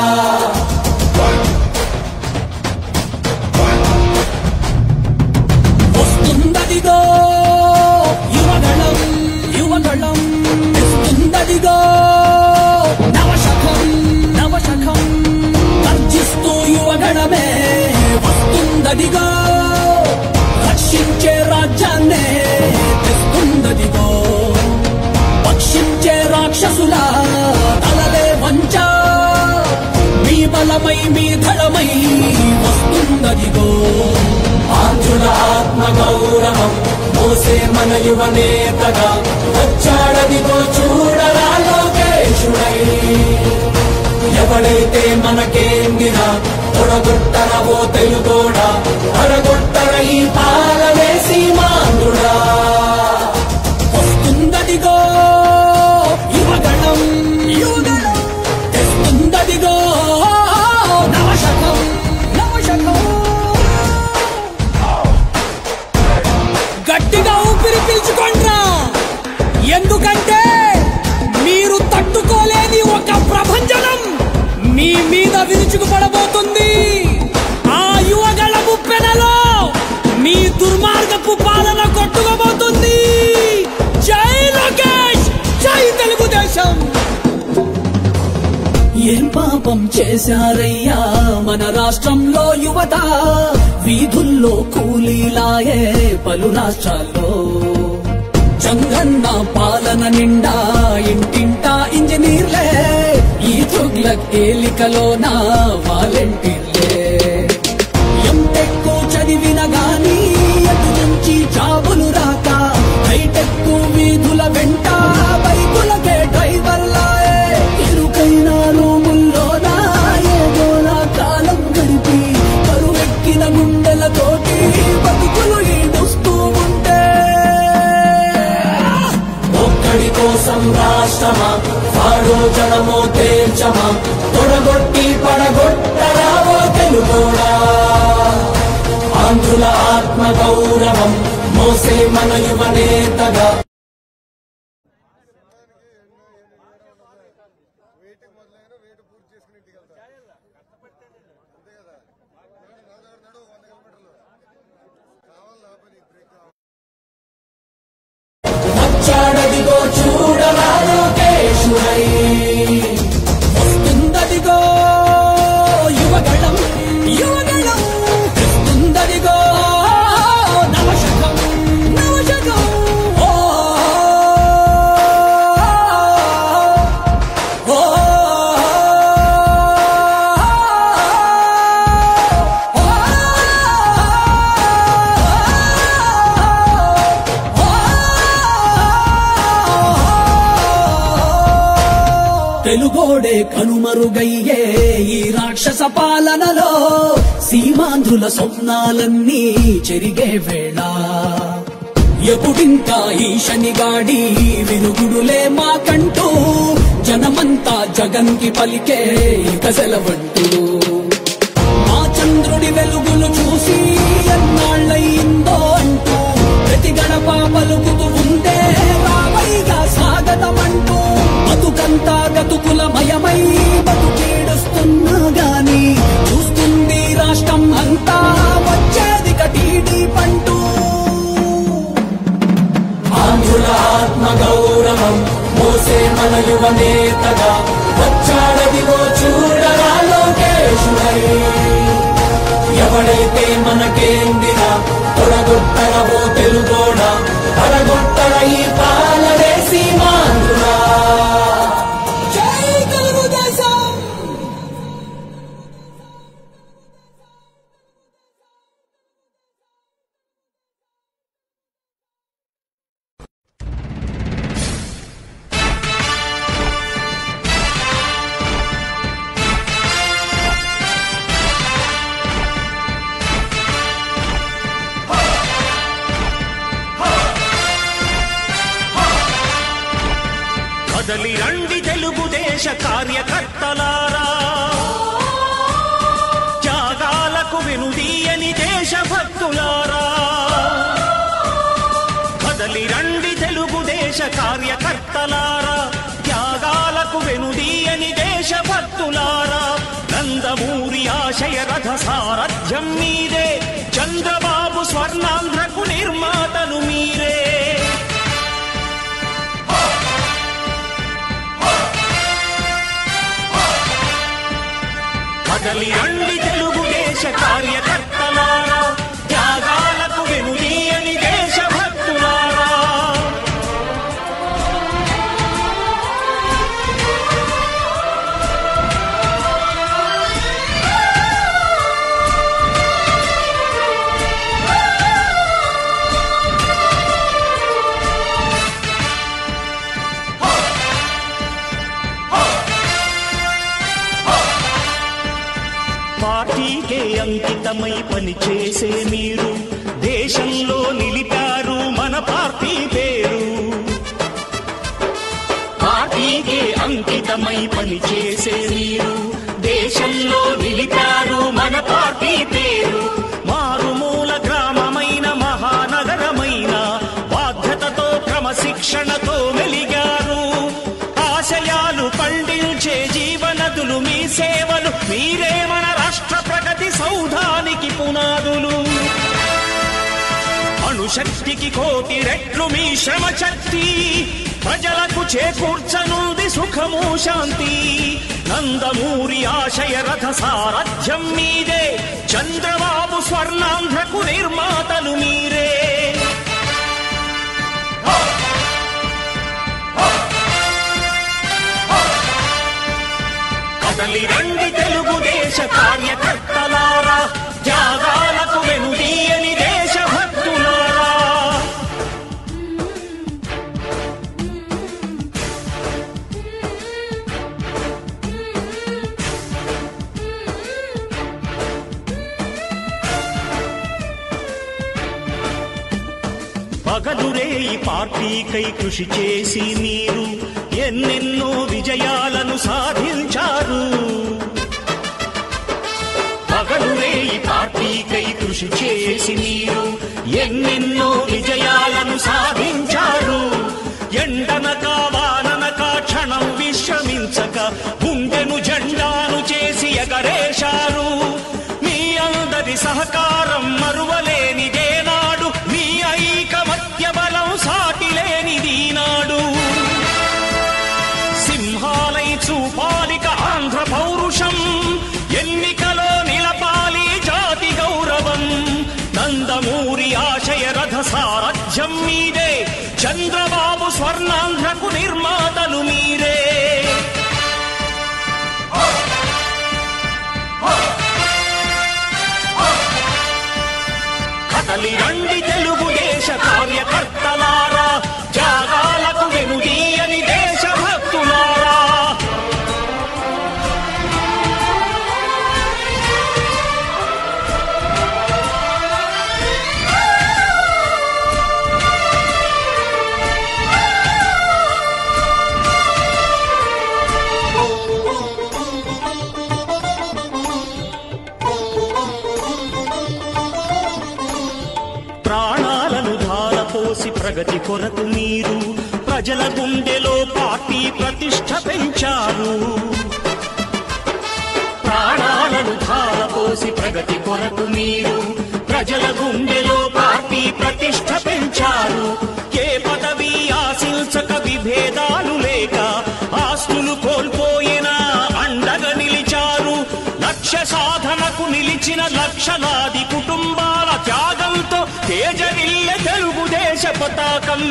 S4: వస్తుందదిగో యువగళం యువగళం వస్తుందదిగో నవశకం నవశకం గర్జిస్తూ యువగణమే వస్తుందదిగో రక్షించే రాజ్యాన్నే తెస్తుందదిగో పక్షించే రాక్షసుల తలలే వంచ మీ బలమై మీ ధళమై వస్తుందదిగో ఆంధ్రుల ఆత్మ గౌరవం మోసే మన యువ నేతగా వచ్చాడదిగో చూడరా లోకేశుడై ఎవడైతే మనకేందిన తొడగొట్టరవో తెలుగోడా అడగొట్టర ఈ పాలనే సీమాంధ్రుడా వస్తుందదిగో యువగణం యువగణం తెస్తుందదిగో నవశకం నవశకం గట్టిగా ఊపిరి పీల్చుకోండ్రా ఎందుకంటే మీరు తట్టుకోలేని ఒక ప్రభంజనం మీ మీద విరుచుకుపడబోతుంది ఆ యువగల ముప్పెనలో మీ దుర్మార్గపు పాలన కొట్టుకోబోతుంది జై లోకేష్ జై తెలుగుదేశం ఏం పాపం చేశారయ్యా మన రాష్ట్రంలో యువత వీధుల్లో కూలీలాయే పలు రాష్ట్రాల్లో చంగన్న పాలన నిండా ఇంటింటా ఇంజనీర్లే ఈ తుగ్లక్ ఏలికలోన వాలంటీర్లే ఎంటెక్కు చదివిన గాని ఎటు నుంచి జాబులు రాక హైటెక్కు వీధుల వెంట బైకులకే డ్రైవర్లాయే ఇరుకైన రూముల్లోన ఏదోలా కాలం గడిపి కరువెక్కిన గుండెలతోటి బతుకులు ఈడుస్తూ ఉంటే ఒక్కడి కోసం రాష్ట్రమా వాడో జనమో తేల్చమా తొడగొట్టి పడగొట్టరావో తెలుగోడా ఆంధ్రుల ఆత్మ గౌరవం మోసే మన యువ నేతగా వచ్చాడదిగో చూడరా లోకేశుడై వస్తుందదిగో యువగళం యువగళం తెస్తుందదిగో నవశకం నవశకం ఓ ఓ ఓ తెలుగోడే కనుమరుగయ్యే ఈ రాక్షస పాలనలో సీమాంధ్రుల స్వప్నాలన్నీ చెరిగే వేళ ఎప్పుడింకా ఈ శనిగాడి వినుగుడులే మాకంటూ జనమంతా జగన్కి పలికే ఇక సెలవంటూ మా చంద్రుడి వెలుగులు చూసి ఎన్నాళ్ళయిందో అంటూ ప్రతి గడప పలుకుతూ ఉంటే రావైగా స్వాగతమంటూ బతుకంతా గతుకుల మయమై బతుకీడుస్తున్నా గాని చూస్తుంది రాష్ట్రం అంతా వచ్చేది కటీడీ పంటూ
S8: ఆంధ్రుల ఆత్మ గౌరవం మోసే మన యువ నేతగా వచ్చాడదిగో చూడరా లోకేశుడై ఎవడైతే మనకేందిరా తొడగొట్టరవో తెలుగోడా పడగొట్టర ఈ పాలనే సీమాంధ్రుడా
S4: జై తెలుగుదేశం
S2: కదలి రండి తెలుగుదేశ కార్యకర్తలారా త్యాగాలకు వెనుదీయని దేశభక్తులారా కదలి రండి తెలుగుదేశ కార్యకర్తలారా త్యాగాలకు వెనుదీయని దేశభక్తులారా నందమూరి ఆశయ రథ సారథ్యం మీదే చంద్రబాబు స్వర్ణాంధ్రకు నిర్మాతలు మీరే కదలి రండి తెలుగుదేశ కార్యకర్తలారా త్యాగాలకు వెనుదీయని దేశభక్తులారా పార్టీకే అంకితమై పనిచేసే మీరు దేశంలో నిలిపారు మన పార్టీ పేరు పార్టీకే అంకితమై పనిచేసే మీరు దేశంలో నిలిపారు మన పార్టీ పేరు మారుమూల గ్రామమైన మహానగరమైన బాధ్యతతో క్రమశిక్షణతో మెలిగారు ఆశయాలు పండించే జీవనదులు మీ సేవలు మీరే మన రాష్ట్ర ప్రగతి సౌధానికి పునాదులు అణుశక్తికి కోటి రెట్లు మీ శ్రమ శక్తి ప్రజలకు చేకూర్చనుంది సుఖము శాంతి నందమూరి ఆశయ రథ సారథ్యం మీదే చంద్రబాబు స్వర్ణాంధ్రకు నిర్మాతలు మీరే కదలి రండి తెలుగుదేశ కార్యకర్తలారా త్యాగాలకు వెనుదీయని దేశభక్తులారా పగలురే ఈ పార్టీకై కృషి చేసి మీరు ఎన్నెన్నో విజయాలను సాధించారు పగలురే ఈ పార్టీకై కృషి చేసి మీరు ఎన్నెన్నో విజయాలను సాధించారు ఎండనక వాననక క్షణం విశ్రమించక గుండెను జెండాను చేసి ఎగరేశారు మీ అందరి సహకారం మరువలేనిదే నాడు మీ ఐకమత్య బలం సాటిలేనిది నాడు సింహాలై చూపాలిక ఆంధ్ర పౌరుషం ఎన్నికలో నిలపాలి జాతి గౌరవం నందమూరి ఆశయ రథ సారథ్యం మీదే చంద్రబాబు స్వర్ణాంధ్రకు నిర్మాతలు మీరే కదలి రండి తెలుగుదేశ కార్యకర్తలారా త్యాగాలకు వెనుదీయని దేశభక్తులారా ప్రగతి కొరకు మీరు ప్రజల గుండెలో పార్టీ ప్రతిష్ట పెంచారు ప్రాణాలను ధారపోసి ప్రగతి కొరకు మీరు ప్రజల గుండెలో పార్టీ ప్రతిష్ట పెంచారు ఏ పదవి ఆశించక విభేదాలు లేక ఆస్తులు కోల్పోయినా అండగా నిలిచారు లక్ష్య సాధనకు నిలిచిన లక్షలాది కుటుంబాల త్యాగంతో తేజరిల్లె తెలుగుదేశ పతాకం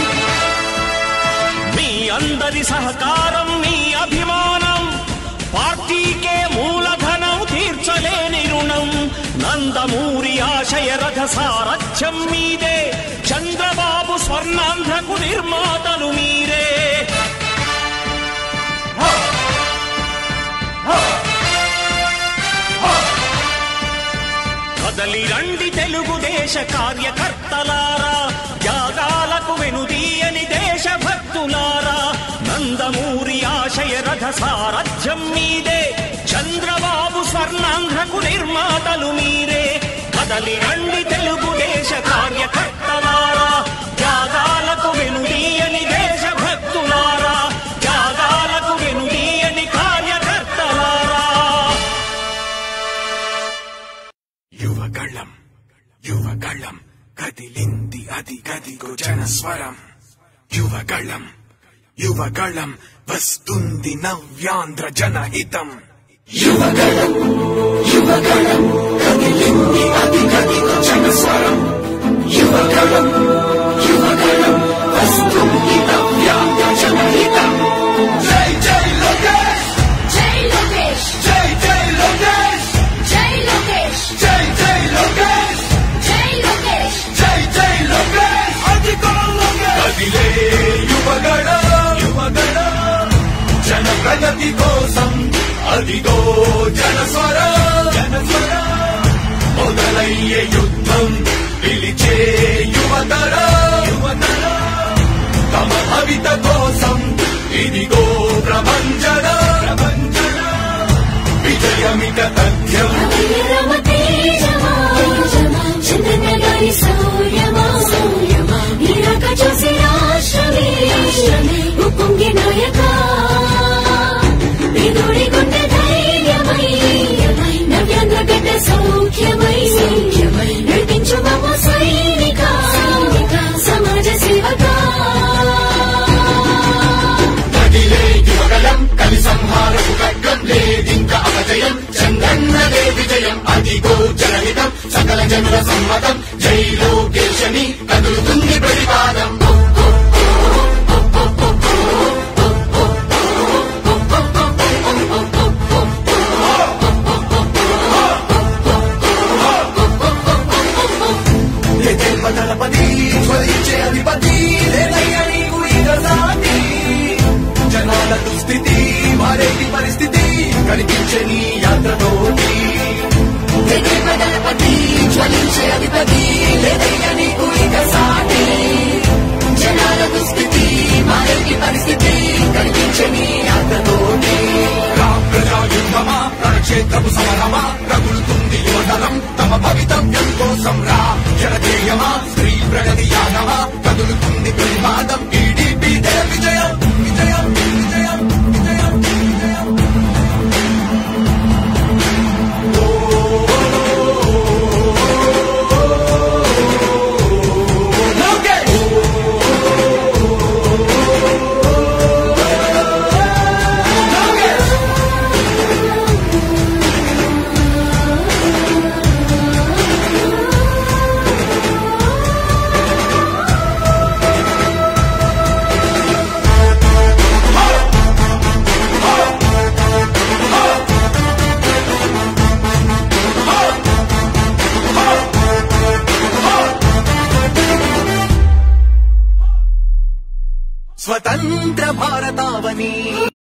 S2: మీ అందరి సహకారం మీ అభిమానం పార్టీకే మూలధనం తీర్చలేని రుణం నందమూరి ఆశయ రథ సారథ్యం మీదే చంద్రబాబు స్వర్ణాంధ్రకు నిర్మాతలు మీరే కదలి రండి తెలుగుదేశ కార్యకర్తలారా త్యాగాలకు వెనుదీయని దేశభక్తులారా నందమూరి ఆశయ రథ సారథ్యం మీదే చంద్రబాబు స్వర్ణాంధ్రకు నిర్మాతలు మీరే కదలి రండి తెలుగుదేశ కార్యకర్తలారా త్యాగాలకు వెనుదీయని దేశభక్తులారా త్యాగాలకు వెనుదీయని కార్యకర్తలారా
S5: యువగళం యువగళం కదిలింది అది గదిగో జనస్వరం యువగళం యువగళం వస్తుంది నవ్యాంధ్ర జనహితం యువగళం యువగళం కదిలింది అది గదిగో జనస్వరం యువగళం యువగళం వస్తుంది నవ్యాంధ్ర జనహితం జై జై లోకేష్
S6: జై లోకేష్
S5: జై జై లోకేష్
S6: జై లోకేష్
S5: జై జై లోకేష్
S6: జై లోకేష్
S5: జై జై లోకేష్ కదిలే యువగణ యువగణ జన ప్రగతి కోసం అదిగో జనస్వర జనస్వర మొదలయ్యే యుద్ధం పిలిచే యువతర యువతర తమ భవిత కోసం ఇదిగో ప్రభంజన ప్రభంజన విజయమిక తథ్యం
S6: రమ తేజమా చంద్రన గారి సౌర్యమా సౌర్యమా నీరాక చూసి రాష్ట్రమే ఉప్పొంగి నాయక విదుడి గుండె ధైర్యమై నవ్యాంధ్ర గడ్డ సౌఖ్యమై సౌఖ్యమై నడిపించు మమ్మ సైనిక సమాజ సేవకా
S1: కదిలే యువగలం కలి సంహారపు ఖడ్గం లేదింక అపజయం చందన్నదే విజయం అదిగో జనహితం సకల జనుల సమ్మతం జై లోకేశని కదులుతుంది ప్రతిపాదం
S5: దళపతి జ్వలించే అధిపతి లేదయ్యా నీకు ఇక సాటి జనాల దుస్థితి మారేటి పరిస్థితి కనిపించే నీ యాత్రతోటి
S6: దళపతి జ్వలించే అధిపతి లేదయ్యా నీకు ఇక సాటి జనాల దుస్థితి మారేటి పరిస్థితి కనిపించని
S5: యాత్రతోటి రా ప్రజా యుద్ధమా రణక్షేత్రపు సమరమా రగులుతుంది యువతరం తమ భవితవ్యం కోసం రా జనజేయమా స్త్రీ ప్రగతి యానమా కదులుతుంది ప్రతిపాదం టీడీపీ విజయం విజయం విజయం విజయం విజయం లోకేష్ లోకేష్ స్వతంత్ర భారతావని